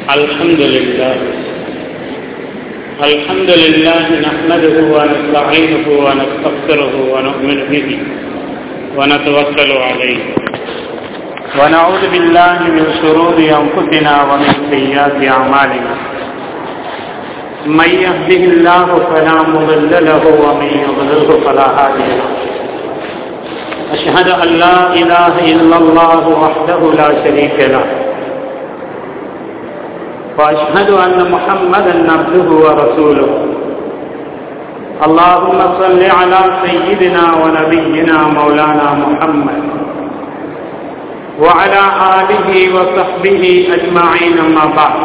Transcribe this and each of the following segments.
الحمد لله الحمد لله نحمده ونستعينه ونستغفره ونؤمن به ونتوكل عليه ونعوذ بالله من شرور انفسنا ومن سيئات اعمالنا من يهده الله فلا مضل له ومن يضلله فلا هادي له أشهد أن لا إله إلا الله وحده لا شريك له وأشهد أن محمدا عبده ورسوله اللهم صل على سيدنا ونبينا مولانا محمد وعلى آله وصحبه أجمعين أما بعد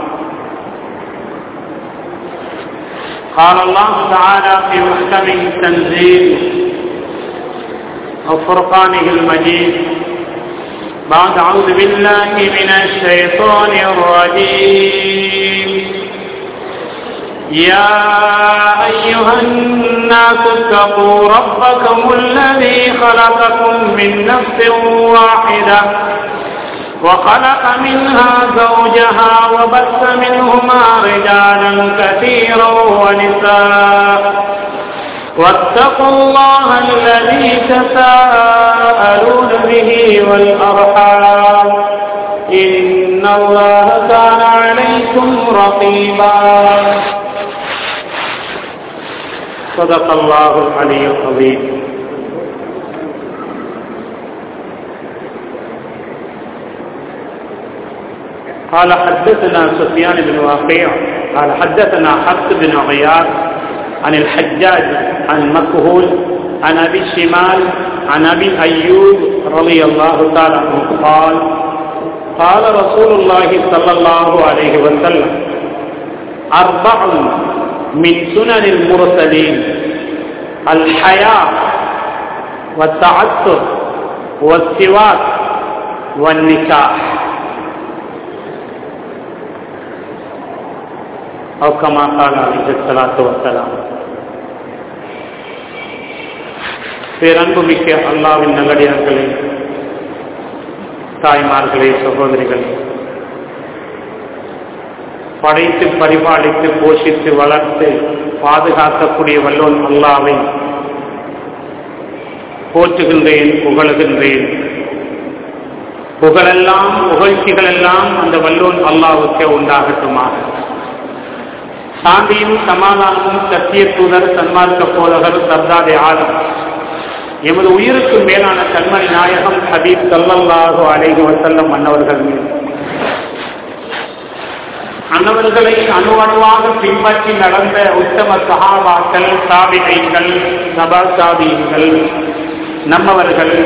قال الله تعالى في محكمه التنزيل وفرقانه المجيد بعد أعوذ بالله من الشيطان الرجيم يا أيها الناس اتقوا ربكم الذي خلقكم من نفس واحدة وخلق منها زوجها وبث منهما رجالا كثيرا ونساء واتقوا الله الذي تساءلون به والأرحام إن الله كان عليكم رقيبا صدق الله العلي العظيم قال حدثنا سفيان بن واقيع قال حدثنا حفص بن غياث عن الحجاج عن مكهول عن ابي الشمال عن ابي ايوب رضي الله تعالى عنه قال قال رسول الله صلى الله عليه وسلم اربع من سنن المرسلين الحياء والتعثر والسواك والنكاح أو كما قال عليه الصلاة والسلام பேரன்புமிக்க அல்லாவின் நல்லடியார்களே தாய்மார்களே சகோதரிகளே படைத்து பரிபாலித்து போஷித்து வளர்த்து பாதுகாக்கக்கூடிய வல்லோன் அல்லாவை போற்றுகின்றேன் புகழுகின்றேன் புகழெல்லாம் புகழ்ச்சிகள் எல்லாம் அந்த வல்லோன் அல்லாவுக்கே உண்டாகட்டுமாக சாந்தியும் சமாதானமும் சத்திய தூதர் சன்மார்க்க போதகர் சர்தாதே ஆலம் எமது உயிருக்கு மேலான கண்மணி நாயகம் ஹபீப் சல்லல்லாஹு அலைஹி வசல்லம் மன்னவர்கள் மீது அன்னவர்களை அணுவணுவாக பின்பற்றி நடந்த உத்தம சகாபாக்கள் சாபிகைகள் சபா சாபியங்கள் நம்மவர்கள்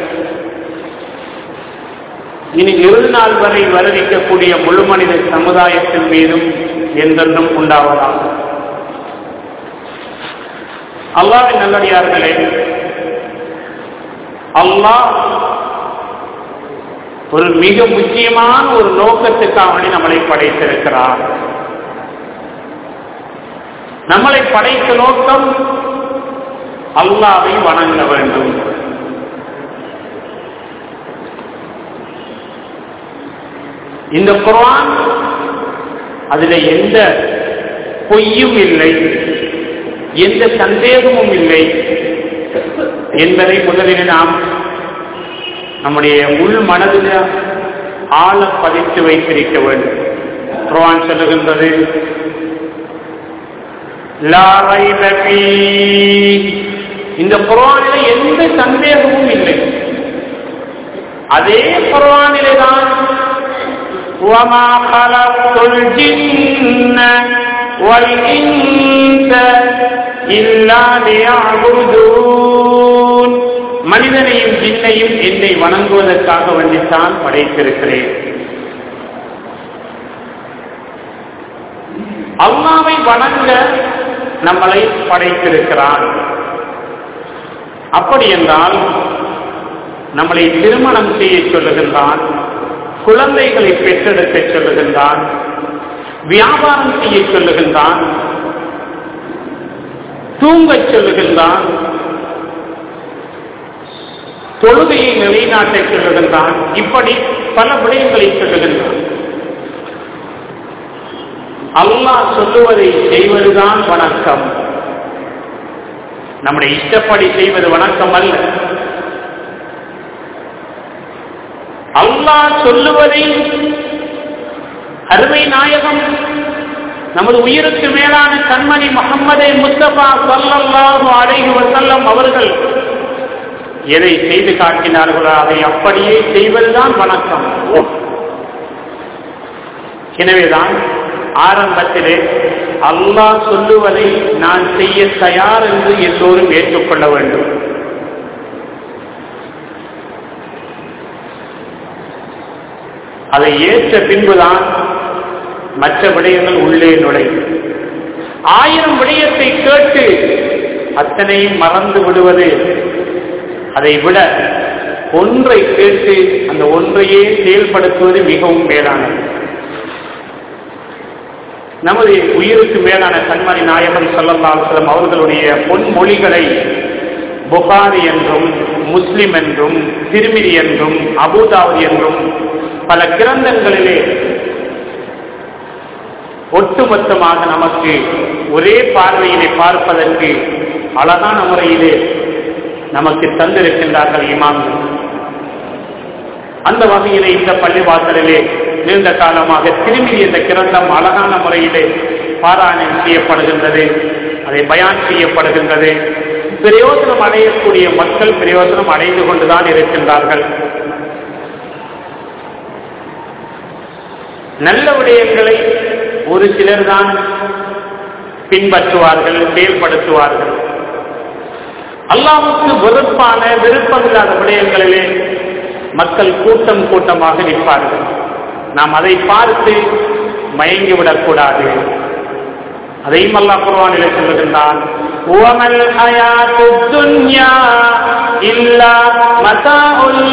இனி இரு நாள் வரை வருவிக்கக்கூடிய முழு மனித சமுதாயத்தின் மீதும் என்றென்றும் உண்டாவதாக அல்லாவின் நல்லடியார்களே அல்லாஹ் ஒரு மிக முக்கியமான ஒரு நோக்கத்துக்காக நம்மளை படைத்திருக்கிறார் நம்மளை படைத்த நோக்கம் அல்லாவை வணங்க வேண்டும் இந்த குரான் அதுல எந்த பொய்யும் இல்லை எந்த சந்தேகமும் இல்லை என்பதை முதலில் நாம் நம்முடைய உள் மனதில் ஆழ பதித்து வைத்திருக்க வேண்டும் குரான் சொல்லுகின்றது இந்த குரானில எந்த சந்தேகமும் இல்லை அதே குரானிலே தான் وما خلقت الجن والإنس إلا ليعبدون மனிதனையும் ஜின்னையும் என்னை வணங்குவதற்காக வேண்டித்தான் படைத்திருக்கிறேன் அல்லாவை வணங்க நம்மளை படைத்திருக்கிறான் அப்படி என்றால் நம்மளை திருமணம் செய்ய சொல்லுகின்றான் குழந்தைகளை பெற்றெடுக்க சொல்லுகின்றான் வியாபாரம் செய்ய சொல்லுகின்றான் தூங்கச் சொல்லுகின்றான் தொழுகையை நிலைநாட்டச் சொல்லுகின்றான் இப்படி பல விடயங்களை சொல்லுகின்றான் அல்லாஹ் சொல்லுவதை செய்வதுதான் வணக்கம் நம்முடைய இஷ்டப்படி செய்வது வணக்கம் அல்ல அல்லாஹ் சொல்லுவதை அருமை நாயகம் நமது உயிருக்கு மேலான கண்மணி முகம்மதே முஸ்தபா சல்லல்லாஹு அலைஹி வஸல்லம் அவர்கள் எதை செய்து காட்டினார்களோ அதை அப்படியே செய்வதுதான் வணக்கம் எனவேதான் ஆரம்பத்திலே அல்லாஹ் சொல்லுவதை நான் செய்ய தயார் என்று எல்லோரும் ஏற்றுக்கொள்ள வேண்டும் அதை ஏற்ற பின்புதான் மற்ற விடயங்கள் உள்ளே நுழையும் ஆயிரம் விடயத்தை கேட்டு அத்தனையும் மறந்து விடுவது அதை விட ஒன்றை கேட்டு அந்த ஒன்றையே செயல்படுத்துவது மிகவும் மேலானது நமது உயிருக்கு மேலான கண்மணி நாயகன் சொல்லல்லாசலம் அவர்களுடைய பொன்மொழிகளை புகாரி என்றும் முஸ்லிம் என்றும் திருமிதி என்றும் அபுதாவதி என்றும் பல கிரந்தங்களிலே ஒட்டுமொத்தமாக நமக்கு ஒரே பார்வையிலே பார்ப்பதற்கு அழகான முறையிலே நமக்கு தந்திருக்கின்றார்கள் இமாம்கள் அந்த வகையிலே இந்த பள்ளிவாசலிலே நீண்ட காலமாக திரும்பி இந்த கிரந்தம் அழகான முறையிலே பாராயணம் செய்யப்படுகின்றது அதை பயான் செய்யப்படுகின்றது பிரயோஜனம் அடையக்கூடிய மக்கள் பிரயோஜனம் அடைந்து கொண்டுதான் இருக்கின்றார்கள் நல்ல விடயங்களை ஒரு சிலர் தான் பின்பற்றுவார்கள் செயல்படுத்துவார்கள் அல்லாவுக்கு வெறுப்பான விருப்பமில்லாத விடயங்களிலே மக்கள் கூட்டம் கூட்டமாக நிற்பார்கள் நாம் அதை பார்த்து மயங்கிவிடக் கூடாது அதையும் அல்லா குர்வானிலே சொல்லுகின்றான் உவமல் ஹயாத்து துன்யா இல்லா மதாஉல்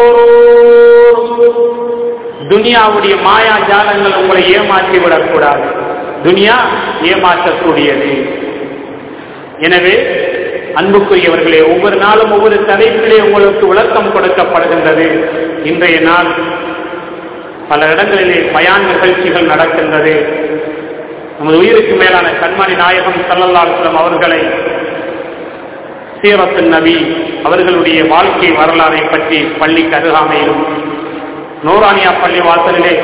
துனியாவுடைய மாயா ஜாலங்கள் உங்களை ஏமாற்றி விடக்கூடாது துனியா ஏமாற்றக்கூடியது எனவே அன்புக்குரியவர்களே ஒவ்வொரு நாளும் ஒவ்வொரு தலைப்பிலே உங்களுக்கு விளக்கம் கொடுக்கப்படுகின்றது இன்றைய நாள் பல இடங்களிலே பயான் நிகழ்ச்சிகள் நடக்கின்றது நமது உயிருக்கு மேலான கண்மணி நாயகம் சல்லல்லாஸ்லம் அவர்களை சீரத்து நபி அவர்களுடைய வாழ்க்கை வரலாறை பற்றி பள்ளிக்கு அருகாமையிலும் நூறானியா பள்ளி வாசலிலே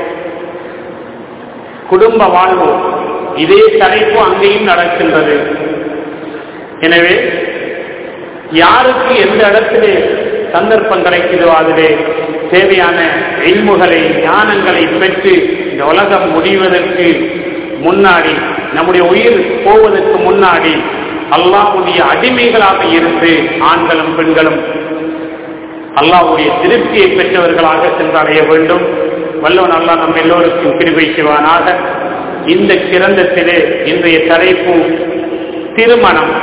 குடும்ப வாழ்வு இதே தலைப்பு அங்கேயும் நடக்கின்றது எனவே யாருக்கு எந்த இடத்திலே சந்தர்ப்பம் கிடைக்குதோ அதிலே தேவையான எல்முகளை ஞானங்களை பெற்று இந்த உலகம் முடிவதற்கு முன்னாடி நம்முடைய உயிர் போவதற்கு முன்னாடி அல்லாஹுடைய அடிமைகளாக இருந்து ஆண்களும் பெண்களும் அல்லாஹுடைய திருப்தியை பெற்றவர்களாக சென்றடைய வேண்டும் வல்லவன் அல்லா நம் எல்லோருக்கும் கிருபை செய்வானாக இந்த கிரந்தத்திலே இன்றைய தலைப்பு திருமணம்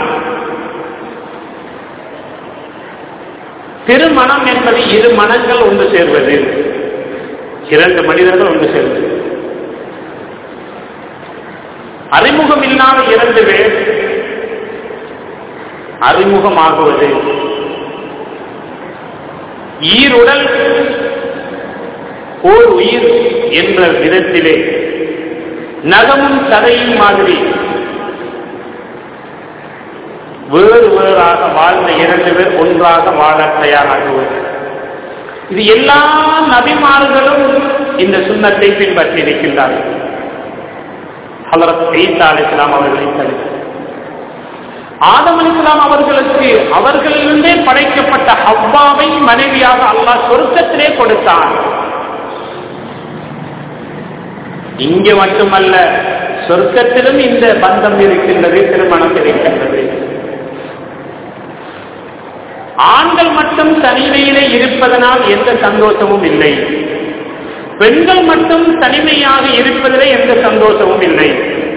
திருமணம் என்பது இரு மனங்கள் ஒன்று சேர்வது இரண்டு மனிதர்கள் ஒன்று சேர்வது அறிமுகம் இல்லாத இரண்டு பேர் அறிமுகமாகுவது ஈருடல் ஓர் உயிர் என்ற விதத்திலே நகமும் சதையும் மாதிரி வேறு வேறாக வாழ்ந்த இரண்டு பேர் ஒன்றாக வாழ தயாராகுவது இது எல்லா நபிமார்களும் இந்த சுண்ணத்தை பின்பற்றி இருக்கின்றார்கள் ஹலரத் ஈசா அலி இஸ்லாம் அவர்களை தடுத்து ஆதம் அலி இஸ்லாம் அவர்களுக்கு அவர்களிலிருந்தே படைக்கப்பட்ட ஹவ்வாவை மனைவியாக அல்லாஹ் சொர்க்கத்திலே கொடுத்தான் இங்கே மட்டுமல்ல சொர்க்கத்திலும் இந்த பந்தம் இருக்கின்றது திருமணம் இருக்கின்றது ஆண்கள் மட்டும் தனிமையிலே இருப்பதனால் எந்த சந்தோஷமும் இல்லை பெண்கள் மட்டும் தனிமையாக இருப்பதிலே எந்த சந்தோஷமும் இல்லை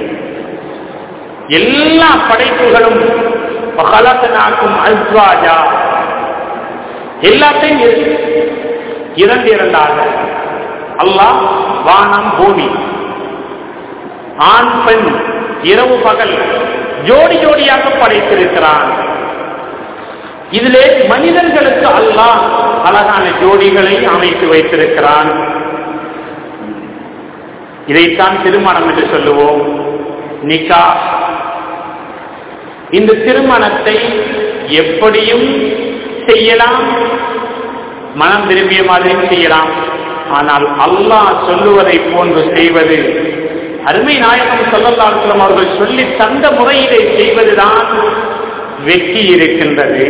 எல்லா படைப்புகளும் பகலத்தனாக்கும் அல்வாஜா எல்லாத்தையும் இரண்டு இரண்டாக அல்லாஹ் வானம் பூமி ஆண் பெண் இரவு பகல் ஜோடி ஜோடியாக படைத்திருக்கிறான் இதிலே மனிதர்களுக்கு அல்லாஹ் அழகான ஜோடிகளை அமைத்து வைத்திருக்கிறான் இதைத்தான் திருமணம் என்று சொல்லுவோம் நிகா இந்த திருமணத்தை எப்படியும் செய்யலாம் மனம் விரும்பிய மாதிரியும் செய்யலாம் ஆனால் அல்லாஹ் சொல்லுவதை போன்று செய்வது அருமை நாயகம் சொல்லல்லாஸ்லம் அவர்கள் சொல்லி தந்த முறையிலே செய்வதுதான் வெற்றி இருக்கின்றது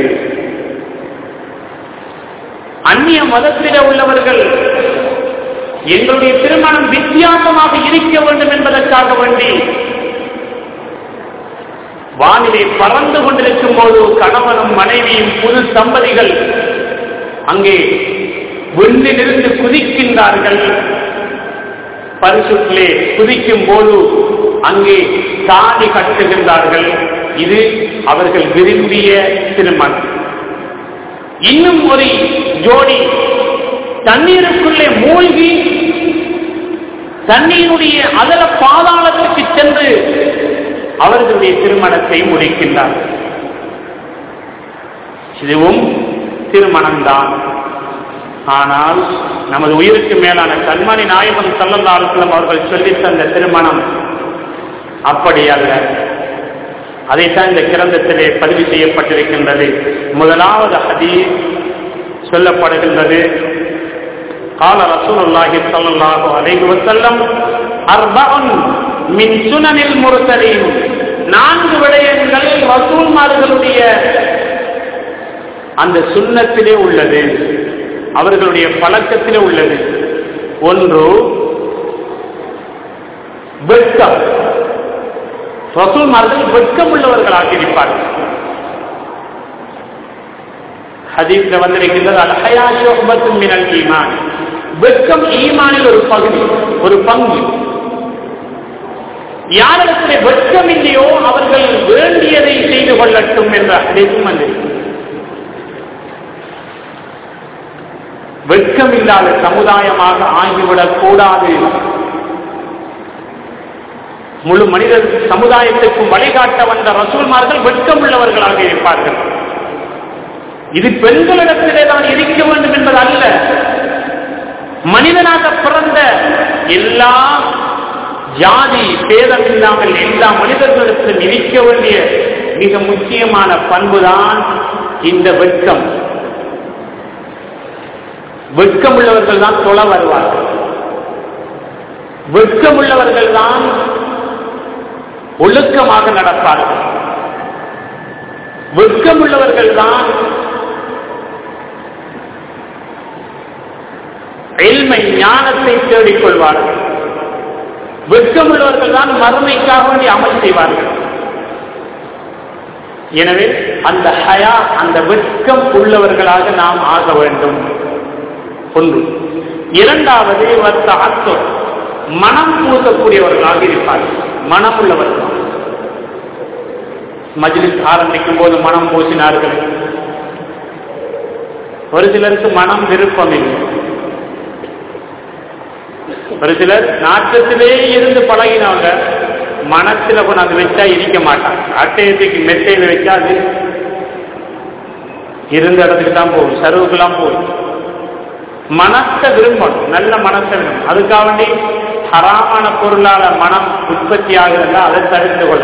அந்நிய மதத்தில உள்ளவர்கள் எங்களுடைய திருமணம் வித்தியாசமாக இருக்க வேண்டும் என்பதற்காக வேண்டி வானிலை பறந்து கொண்டிருக்கும் போது கணவனும் மனைவியும் புது தம்பதிகள் அங்கே விண்ணிலிருந்து குதிக்கின்றார்கள் பரிசுத்திலே குதிக்கும் போது அங்கே தாடி கட்டுகின்றார்கள் இது அவர்கள் விரும்பிய திருமணம் இன்னும் ஒரு ஜோடி தண்ணீருக்குள்ளே மூழ்கி தண்ணீருடைய அதல பாதாளத்திற்கு சென்று அவர்களுடைய திருமணத்தை முடிக்கின்றார்கள் இதுவும் திருமணம்தான் ஆனால் நமது உயிருக்கு மேலான கண்மணி நாயகம் சல்லல்லாஹுலம் அவர்கள் சொல்லி தந்த திருமணம் அப்படி அல்ல அதைத்தான் இந்த கிரந்தத்திலே பதிவு செய்யப்பட்டிருக்கின்றது முதலாவது ஹதீஸ் சொல்லப்படுகின்றது قال رسول الله صلى الله عليه وسلم أربع من سنن المرسلين நான்கு விடயங்கள் ரசூல்மார்களுடைய அந்த சுண்ணத்திலே உள்ளது அவர்களுடைய பழக்கத்திலே உள்ளது ஒன்று வெட்கம் ரசூல்மார்கள் வெட்கம் உள்ளவர்களாக இருப்பார்கள் ஹதீஸ்ல வந்திருக்கின்றது அல்ஹயா ஷுபத்தும் மினல் ஈமான் வெட்கம் ஈமானில் ஒரு பகுதி ஒரு பங்கு யாரிடத்திலே வெட்கம் இல்லையோ அவர்கள் வேண்டியதை செய்து கொள்ளட்டும் என்ற ஹதீஸும் வந்திருக்கிறது வெட்கம் இல்லாத சமுதாயமாக ஆகிவிடக் கூடாது முழு மனித சமுதாயத்துக்கும் வழிகாட்ட வந்த ரசூல்மார்கள் வெட்கம் உள்ளவர்களாக இருப்பார்கள் இது பெண்களிடத்திலே தான் இருக்க வேண்டும் என்பது அல்ல மனிதனாக பிறந்த எல்லா ஜாதி பேதம் இல்லாமல் எல்லா மனிதர்களிடத்திலும் இருக்க வேண்டிய மிக முக்கியமான பண்புதான் இந்த வெட்கம் வெட்கம் உள்ளவர்கள் தான் தொலை வருவார்கள் வெட்கம் உள்ளவர்கள் தான் ஒழுக்கமாக நடப்பார்கள் வெட்கம் உள்ளவர்கள் தான் எல்மை ஞானத்தை தேடிக் கொள்வார்கள் வெட்கம் உள்ளவர்கள் தான் மறுமைக்காக வேண்டி அமல் செய்வார்கள் எனவே அந்த ஹயா அந்த வெட்கம் உள்ளவர்களாக நாம் ஆக வேண்டும் ஒன்று இரண்டாவது வத்த அத்தம் மனம் பூசக்கூடியவர்களாக இருப்பார்கள் மனம் உள்ளவர்கள் மஜ்லிஸ் ஆரம்பிக்கும் போது மனம் பூசினார்கள் ஒரு சிலருக்கு மனம் விருப்பம் இல்லை ஒரு சிலர் நாட்டத்திலே இருந்து பழகினவங்க மனத்துல கொண்டாந்து வச்சா இருக்க மாட்டாங்க அட்டையத்துக்கு மெத்தையில வச்சா அது இருந்த இடத்துக்கு தான் போகும் சருவுக்கெல்லாம் போகும் மனத்தை விரும்பணும் நல்ல மனத்தை விரும்பணும் அதுக்காக வேண்டி ஹராமான பொருளால மனம் உற்பத்தி ஆகுதுன்னா அதை தடுத்து கொள்ள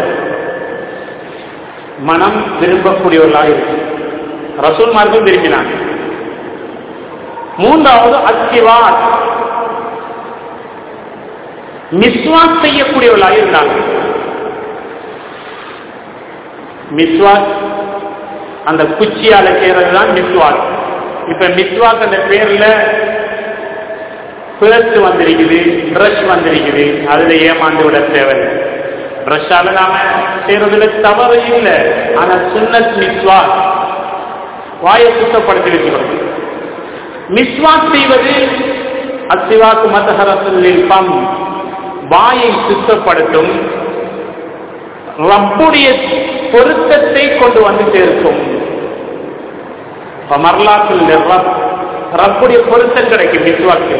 மனம் விரும்பக்கூடியவர்களாக இருக்கு ரசூல்மார்கள் விரும்பினாங்க மூன்றாவது அத்திவாத் மிஸ்வாக் செய்யக்கூடியவர்களாக இருந்தாங்க மிஸ்வாக் அந்த குச்சியால செய்யறது தான் மிஸ்வாக் இப்ப மிஸ்வாக் அந்த பேர்ல பிளஸ் வந்திருக்குது பிரஷ் வந்திருக்குது அதுல ஏமாந்து விட தேவையில்லை பிரஷால நாம செய்யறதுல தவறு இல்லை ஆனா சுன்னத் மிஸ்வாக் வாயை சுத்தப்படுத்தி வச்சுக்கணும் மிஸ்வாக் செய்வது அத்திவாக்கு மதஹரத்தில் பம் வாயை சுத்தப்படுத்தும் ரப்புடைய பொருத்தத்தை கொண்டு வந்து சேர்க்கும் மரலாற்றில் ரப்புடைய பொருத்தம் கிடைக்கும் மிஸ்வாக்கு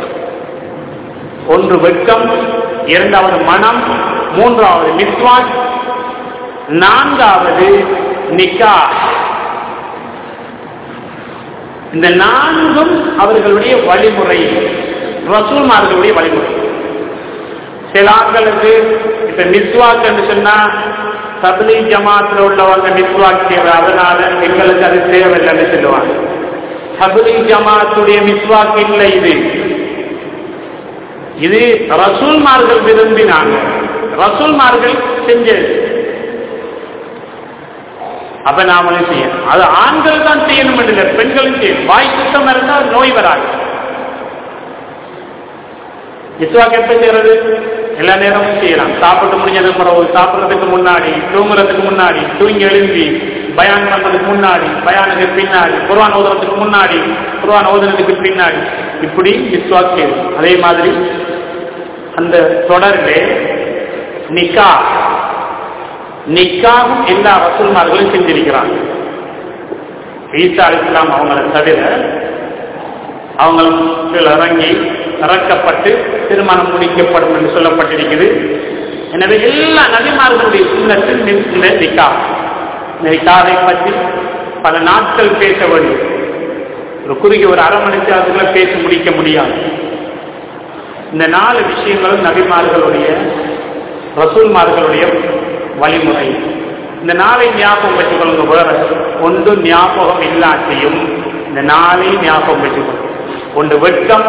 ஒன்று வெட்கம் இரண்டாவது மனம் மூன்றாவது மிஸ்வாக் நான்காவது நிக்கா இந்த நான்கும் அவர்களுடைய வழிமுறை ரசூல்மார்களுடைய வழிமுறை சில ஆட்களுக்கு இப்ப மிஸ்வாக் என்று சொன்னா தபிலி ஜமாத்துல உள்ளவங்க மிஸ்வாக் தேவை அதனால எங்களுக்கு அது தேவையில்லைன்னு சொல்லுவாங்க தபிலி ஜமாத்துடைய மிஸ்வாக் இல்லை இது இது ரசூல்மார்கள் விரும்பினாங்க ரசூல்மார்கள் செஞ்சது அப்ப நாமளும் செய்யணும் அது ஆண்கள் தான் செய்யணும் இல்லை பெண்களும் செய்யணும் வாய் சுத்தம் இருந்தால் நோய் வராது மிஸ்வாக் எப்ப செய்யறது எல்லா நேரமும் செய்யலாம் சாப்பிட்டு முடிஞ்சதுக்கு பிறகு சாப்பிட்றதுக்கு முன்னாடி தூங்குறதுக்கு முன்னாடி தூங்கி எழும்பி பயான் பண்றதுக்கு முன்னாடி பயானுக்கு பின்னாடி குர்வான் ஓதுறதுக்கு முன்னாடி குர்வான் ஓதுறதுக்கு பின்னாடி இப்படி மிஸ்வாக் செய்யும் அதே மாதிரி அந்த தொடரிலே நிக்கா நிக்காவும் எல்லா வசூல்மார்களும் செஞ்சிருக்கிறாங்க ஈசா இஸ்லாம் அவங்களை தவிர அவங்களும் கீழ் இறங்கி இறக்கப்பட்டு திருமணம் முடிக்கப்படும் என்று சொல்லப்பட்டிருக்குது எனவே எல்லா நபிமார்களுடைய சுண்ணத்தில் இந்த நிக்கா இந்த நிக்காவை பற்றி பல நாட்கள் பேச வேண்டும் ஒரு குறுகிய ஒரு அரை மணி நேரத்துக்குள்ள பேசி முடிக்க முடியாது இந்த நாலு விஷயங்களும் நபிமார்களுடைய ரசூல்மார்களுடைய வழிமுறை இந்த நாளை ஞாபகம் வச்சுக்கொள்ளுங்க வேற ஒன்று ஞாபகம் இல்லாட்டியும் இந்த நாளை ஞாபகம் வச்சுக்கொள்ளுங்க ஒன்று வெட்கம்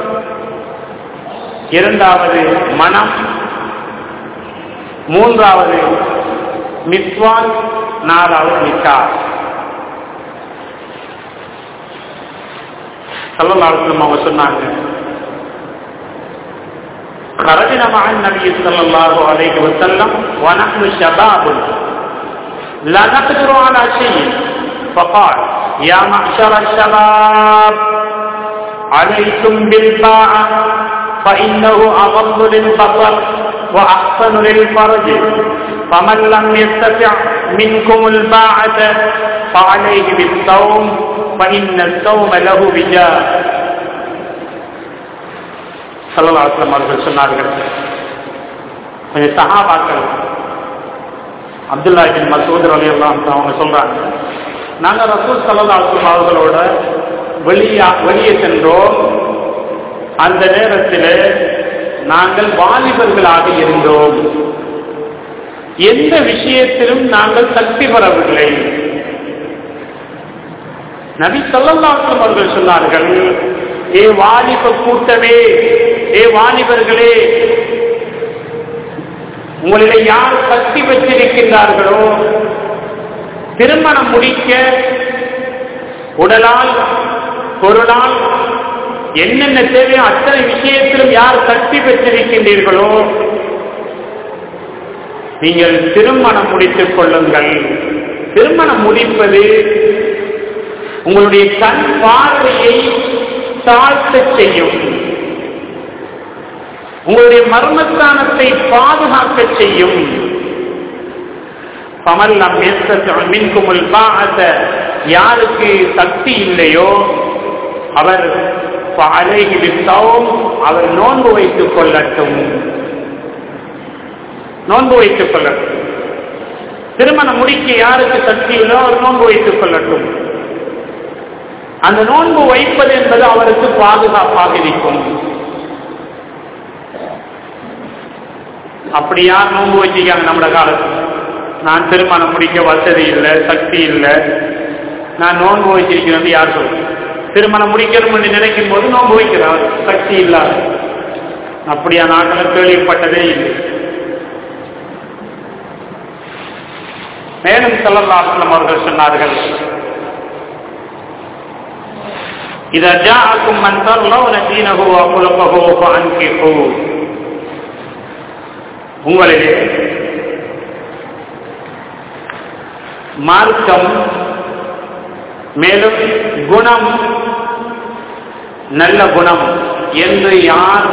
இரண்டாவது மனம் மூன்றாவது மிஸ்வான் நாலாவது நிக்கா சல்லல்லாஹு அவங்க சொன்னாங்க خرجنا مع النبي صلى الله عليه وسلم ونحن شباب لا نقدر على شيء فقال يا معشر الشباب عليكم بالباعة فإنه أغض للبصر وأحسن للفرج فمن لم يستطع منكم الباعة فعليه بالصوم فإن الصوم له وجاء சல்லல்லாஹுலம் அவர்கள் சொன்னார்கள் கொஞ்சம் சஹாபாக்கள் அப்துல்லா பின் மசூத் அலி எல்லாம் அவங்க சொல்றாங்க நாங்கள் ரசூல் சல்லல்லாஹுலம் அவர்களோட வெளியா வெளியே சென்றோம் அந்த நேரத்தில் நாங்கள் வாலிபர்களாக இருந்தோம் எந்த விஷயத்திலும் நாங்கள் சக்தி பெறவில்லை நபி சொல்லல்லாக்கும் அவர்கள் சொன்னார்கள் ஏ வாலிப கூட்டமே ஏ வாலிபர்களே உங்களிலே யார் சக்தி பெற்றிருக்கின்றார்களோ திருமணம் முடிக்க உடலால் பொருளால் என்னென்ன தேவையோ அத்தனை விஷயத்திலும் யார் சக்தி பெற்றிருக்கின்றீர்களோ நீங்கள் திருமணம் முடித்துக் கொள்ளுங்கள் திருமணம் முடிப்பது உங்களுடைய கண் பார்வையை தாழ்த்த செய்யும் உங்களுடைய மர்மஸ்தானத்தை பாதுகாக்க செய்யும் பமல்லம் மின்குமுல் பாஅத யாருக்கு சக்தி இல்லையோ அவர் அலைகி வித்தவும் அவர் நோன்பு வைத்துக் கொள்ளட்டும் நோன்பு வைத்துக் கொள்ளட்டும் திருமணம் முடிக்க யாருக்கு சக்தி இல்லோ அவர் நோன்பு வைத்துக் கொள்ளட்டும் அந்த நோன்பு வைப்பது என்பது அவருக்கு பாதுகாப்பாக இருக்கும் அப்படி யார் நோன்பு வச்சிருக்காங்க நம்மள காலத்தில் நான் திருமணம் முடிக்க வசதி இல்லை சக்தி இல்லை நான் நோன்பு வச்சிருக்கிறேன் யார் சொல்லுங்க திருமணம் முடிக்கணும் என்று நினைக்கும் போது நோன்பு வைக்கிறார் சக்தி இல்லாத அப்படியா நாட்டில் கேள்விப்பட்டதே இல்லை மேலும் செல்லல்லாசலம் அவர்கள் சொன்னார்கள் إذا جاءكم من ترضون دينه وخلقه فأنكحوه உங்களிலே மார்க்கம் மேலும் குணம் நல்ல குணம் என்று யார்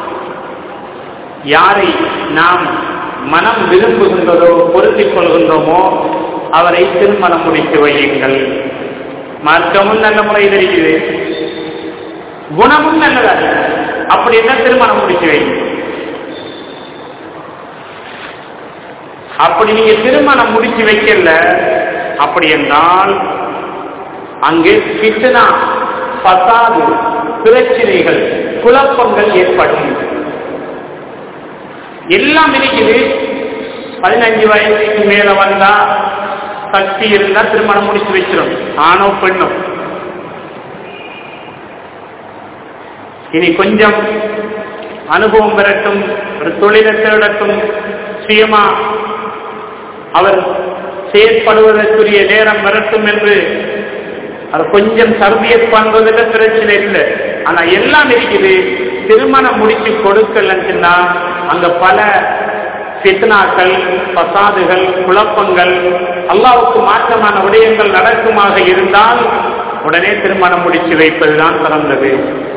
யாரை நாம் மனம் விரும்புகின்றதோ பொருத்திக் கொள்கின்றோமோ அவரை திருமணம் முடித்து வையுங்கள் மார்க்கமும் நல்ல முறையில் இருக்குது குணமும் நல்லதாக அப்படி என்ன திருமணம் முடிச்சு வைங்க அப்படி நீங்க திருமணம் முடிச்சு வைக்கல அப்படி என்றால் அங்கே கிட்டனா பசாது பிரச்சனைகள் குழப்பங்கள் ஏற்படும் எல்லாம் இருக்குது பதினஞ்சு வயசுக்கு மேல வந்தா சக்தி இருந்தா திருமணம் முடிச்சு வச்சிடும் ஆணோ பெண்ணோ இனி கொஞ்சம் அனுபவம் பெறட்டும் ஒரு தொழிலை தேடட்டும் சுயமா அவர் செயற்படுவதற்குரிய நேரம் வரட்டும் என்று அது கொஞ்சம் சர்வியஸ் பண்றதுல பிரச்சனை இல்லை ஆனா எல்லாம் இருக்குது திருமணம் முடிச்சு கொடுக்கலன்னா அங்க பல பித்னாக்கள் பசாதுகள் குழப்பங்கள் அல்லாவுக்கு மாற்றமான விடயங்கள் நடக்குமாக இருந்தால் உடனே திருமணம் முடிச்சு வைப்பதுதான் சிறந்தது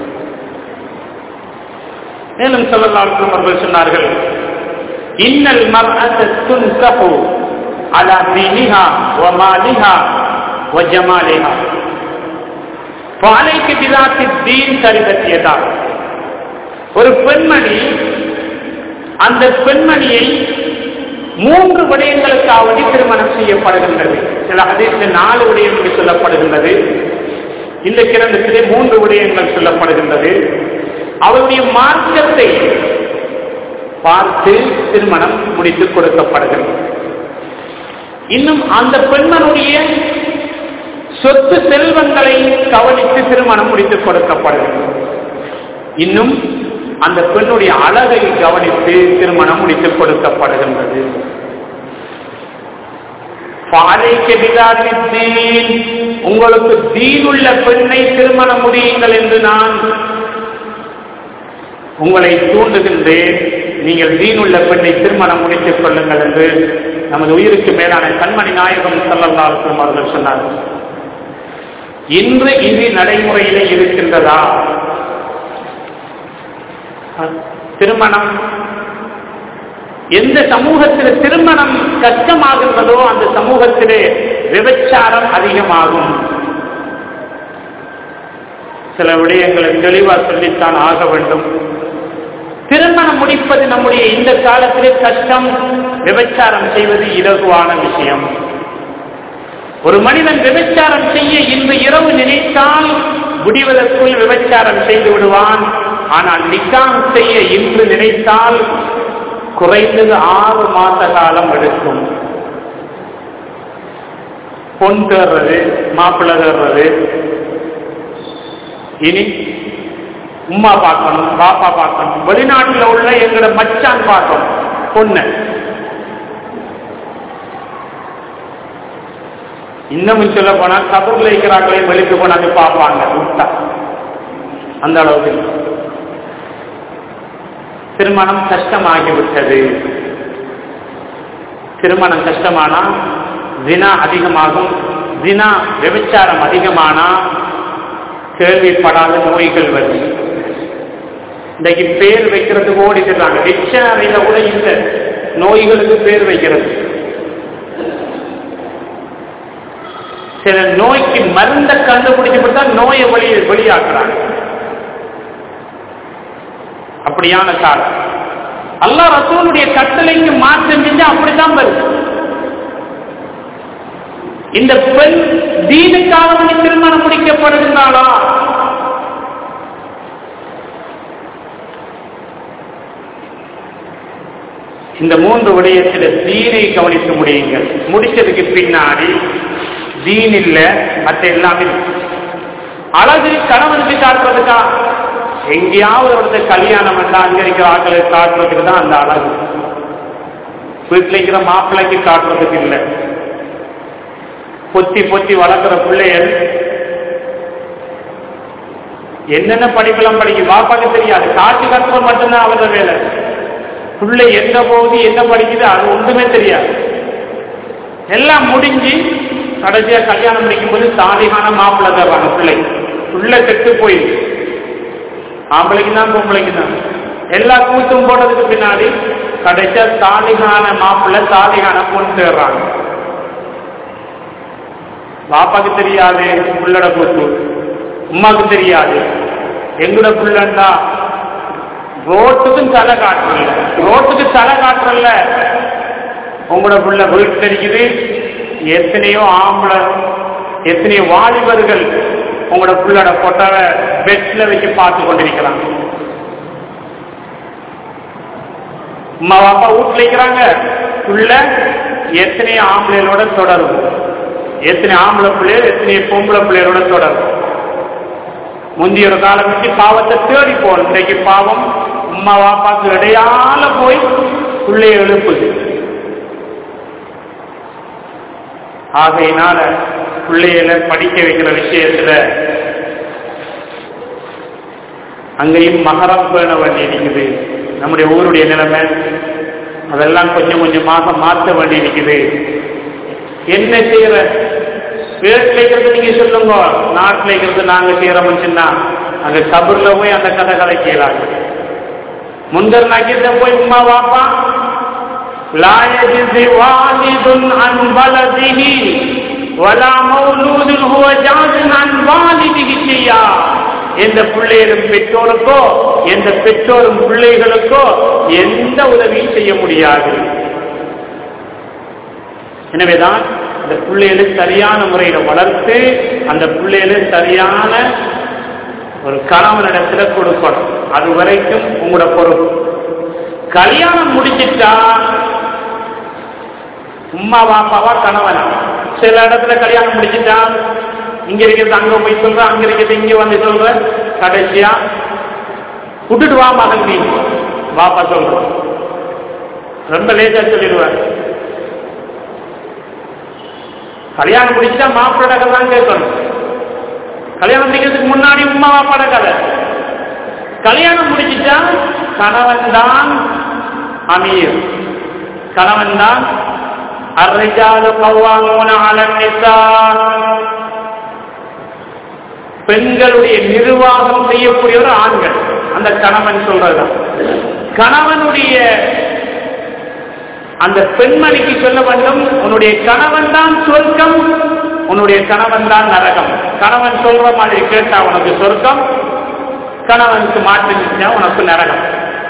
மேலும் சொல்லலாம் அவர்கள் சொன்னார்கள் இன்னல் மர்அத்து துன்சஹு அலா தீனிஹா வ மாலிஹா வ ஜமாலிஹா فعليك بذات الدين تربت يداك ஒரு பெண்மணி அந்த பெண்மணியை மூன்று விடயங்களுக்காவது திருமணம் செய்யப்படுகின்றது சில அதிர்ஷ்ட நாலு விடயம் என்று சொல்லப்படுகின்றது இந்த கிரந்தத்திலே மூன்று விடயங்கள் சொல்லப்படுகின்றது அவருடைய மார்க்கத்தை பார்த்து திருமணம் முடித்து கொடுக்கப்படுகிறது இன்னும் அந்த பெண்மனுடைய சொத்து செல்வங்களை கவனித்து திருமணம் முடித்து கொடுக்கப்படுகிறது இன்னும் அந்த பெண்ணுடைய அழகை கவனித்து திருமணம் முடித்து கொடுக்கப்படுகின்றது உங்களுக்கு தீனுள்ள பெண்ணை திருமணம் முடியுங்கள் என்று நான் உங்களை தூண்டுகின்றேன் நீங்கள் தீனுள்ள பெண்ணை திருமணம் முடித்துக் கொள்ளுங்கள் என்று நமது உயிருக்கு மேலான கண்மணி நாயகம் சல்லல்லாஹும் அவர்கள் சொன்னார்கள் இன்று இது நடைமுறையிலே இருக்கின்றதா திருமணம் எந்த சமூகத்தில் திருமணம் கஷ்டமாகின்றதோ அந்த சமூகத்திலே விபச்சாரம் அதிகமாகும் சில விடயங்களை தெளிவா சொல்லித்தான் ஆக வேண்டும் திருமணம் முடிப்பது நம்முடைய இந்த காலத்திலே கஷ்டம் விபச்சாரம் செய்வது இலகுவான விஷயம் ஒரு மனிதன் விபச்சாரம் செய்ய இன்று இரவு நினைத்தால் முடிவதற்குள் விபச்சாரம் செய்து விடுவான் ஆனால் நிக்காம் செய்ய இன்று நினைத்தால் குறைந்தது ஆறு மாத காலம் எடுக்கும் பொன் தேர்றது மாப்பிள்ளை தேர்றது இனி உம்மா பார்க்கணும் பாப்பா பார்க்கணும் வெளிநாட்டில் உள்ள எங்களோட மச்சான் பார்க்கணும் பொண்ணு இன்னமும் சொல்ல போனா கபூர்ல இருக்கிறார்களையும் வெளிக்கு போனாங்க பார்ப்பாங்க விட்டா அந்த அளவுக்கு திருமணம் கஷ்டமாகிவிட்டது திருமணம் கஷ்டமானா தினா அதிகமாகும் தினா விபச்சாரம் அதிகமானா கேள்விப்படாத நோய்கள் வரும் இன்றைக்கு பேர் வைக்கிறதுக்கு ஓடிக்கிறாங்க டிக்ஷனரியில கூட இந்த நோய்களுக்கு பேர் வைக்கிறது சில நோய்க்கு மருந்த கண்டுபிடிச்சு தான் நோயை வெளி வெளியாக்குறாங்க அப்படியான காலம் அல்லா ரசூலுடைய கட்டளைக்கு மாற்றம் செஞ்சு அப்படித்தான் வருது இந்த பெண் தீனுக்காக திருமணம் முடிக்கப்படுகின்றாளா இந்த மூன்று விடயத்தில் தீனை கவனிக்க முடியுங்கள் முடிச்சதுக்கு பின்னாடி தீன் இல்ல மற்ற எல்லாமே அழகு கணவனுக்கு காட்டுறதுக்கா எங்கேயாவது ஒருத்தர் கல்யாணம் பண்ணா அங்க இருக்கிற ஆட்களுக்கு காட்டுறதுக்கு தான் அந்த அழகு வீட்டில் இருக்கிற மாப்பிள்ளைக்கு காட்டுறதுக்கு இல்லை பொத்தி பொத்தி வளர்க்குற பிள்ளைகள் என்னென்ன படிக்கலாம் படிக்கும் பாப்பாக்கு தெரியாது காட்டு கட்டுறது மட்டும்தான் அவரோட வேலை பிள்ளை எங்க போகுது என்ன படிக்குது அது ஒன்றுமே தெரியாது எல்லாம் முடிஞ்சு கடைசியா கல்யாணம் முடிக்கும் போது சாலிகான மாப்பிள்ளை தருவாங்க பிள்ளை பிள்ளை கெட்டு போயிருக்கு ஆம்பளைக்கு தான் பொம்பளைக்கு தான் எல்லா கூத்தும் போட்டதுக்கு பின்னாடி கடைசியா சாலிகான மாப்பிள்ளை சாலிகான பொண்ணு தேடுறாங்க பாப்பாக்கு தெரியாது புள்ளட கூத்து உமாக்கு தெரியாது எங்கட புள்ளண்டா ரோட்டுக்கும் தலை காட்டுறல ரோட்டுக்கு தலை காட்டுறல உங்களோட புள்ள வீட்டில் இருக்குது எத்தனையோ ஆம்பளை எத்தனையோ வாலிபர்கள் உங்களோட புள்ளோட பொட்டாவை பெட்ல வச்சு பார்த்து கொண்டிருக்கிறாங்க அம்மா அப்பா வீட்டுல இருக்கிறாங்க உள்ள எத்தனை ஆம்பளைகளோட தொடரும் எத்தனை ஆம்பளை பிள்ளைகள் எத்தனை பொம்பளை பிள்ளைகளோட தொடரும் முந்தைய ஒரு காலம் வச்சு பாவத்தை தேடி போகணும் இன்றைக்கு பாவம் அம்மா பாப்பாக்கு இடையால போய் பிள்ளைய எழுப்புது ஆகையினால பிள்ளைகளை படிக்க வைக்கிற விஷயத்துல அங்கேயும் மகரம் பேண வேண்டி இருக்குது நம்முடைய ஊருடைய நிலைமை அதெல்லாம் கொஞ்சம் கொஞ்சமாக மாற்ற வேண்டி இருக்குது என்ன செய்யற வீட்டில் இருக்கிறது நீங்க சொல்லுங்க நாட்டில் இருக்கிறது நாங்க செய்யறோம்னு சொன்னா அங்க கபூர்ல போய் அந்த கதை கதை கேளாங்க முந்தர் நகிட்ட போய் உமா வாப்பா لا يجزي والد عن ولده ولا مولود هو جاز عن والده شيئا எந்த பிள்ளைகளும் பெற்றோருக்கோ எந்த பெற்றோரும் பிள்ளைகளுக்கோ எந்த உதவியும் செய்ய முடியாது எனவேதான் அந்த பிள்ளைகளை சரியான முறையில வளர்த்து அந்த பிள்ளைகளை சரியான ஒரு கணவனிடத்துல கொடுக்கணும் அது வரைக்கும் உங்களோட பொறுப்பு கல்யாணம் முடிச்சிட்டா உம்மா பாப்பாவா கணவனா சில இடத்துல கல்யாணம் முடிச்சுட்டா இங்க இருக்கிறது அங்க போய் சொல்ற அங்க இருக்கிறது இங்க வந்து சொல்ற கடைசியா விட்டுட்டு வா மகன் நீ பாப்பா சொல்ற ரொம்ப லேட்டா சொல்லிடுவார் கல்யாணம் முடிச்சுட்டா மாப்பிள்ளோட கதை தான் கேட்கணும் கல்யாணம் முடிக்கிறதுக்கு முன்னாடி உமா பாப்பாட கதை கல்யாணம் முடிச்சுட்டா கணவன் தான் அமீர் கணவன் தான் الرجال قوامون على النساء பெண்களுடைய நிர்வாகம் செய்யக்கூடியவர் ஆண்கள் அந்த கணவன் சொல்றதுதான் கணவனுடைய அந்த பெண்மணிக்கு சொல்ல வேண்டும் உன்னுடைய கணவன் தான் சொர்க்கம் உன்னுடைய கணவன் தான் நரகம் கணவன் சொல்ற மாதிரி கேட்டா உனக்கு சொர்க்கம் கணவனுக்கு மாற்றிச்சா உனக்கு நரகம்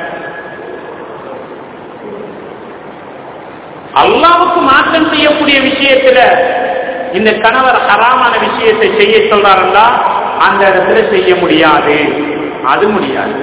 அல்லாவுக்கு மாற்றம் செய்யக்கூடிய விஷயத்துல இந்த கணவர் ஹராமான விஷயத்தை செய்ய சொல்றாருன்னா அந்த இடத்துல செய்ய முடியாது அது முடியாது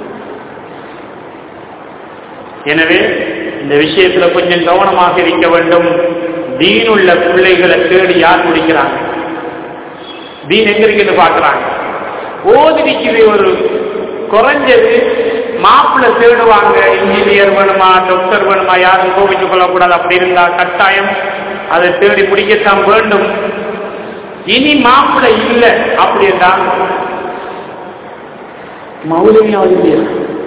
எனவே இந்த விஷயத்துல கொஞ்சம் கவனமாக இருக்க வேண்டும் தீனுள்ள பிள்ளைகளை தேடி யார் முடிக்கிறாங்க தீன் எங்க இருக்குன்னு பாக்குறாங்க ஓதிரிக்குது ஒரு குறைஞ்சது மாப்பிள்ளை தேடுவாங்க இன்ஜினியர் வேணுமா டாக்டர் வேணுமா யாரும் கோபிச்சு கொள்ளக்கூடாது அப்படி இருந்தா கட்டாயம் அதை தேடி முடிக்கத்தான் வேண்டும் இனி மாப்பிள்ளை இல்லை அப்படி என்றா மௌலியாவது இல்லையா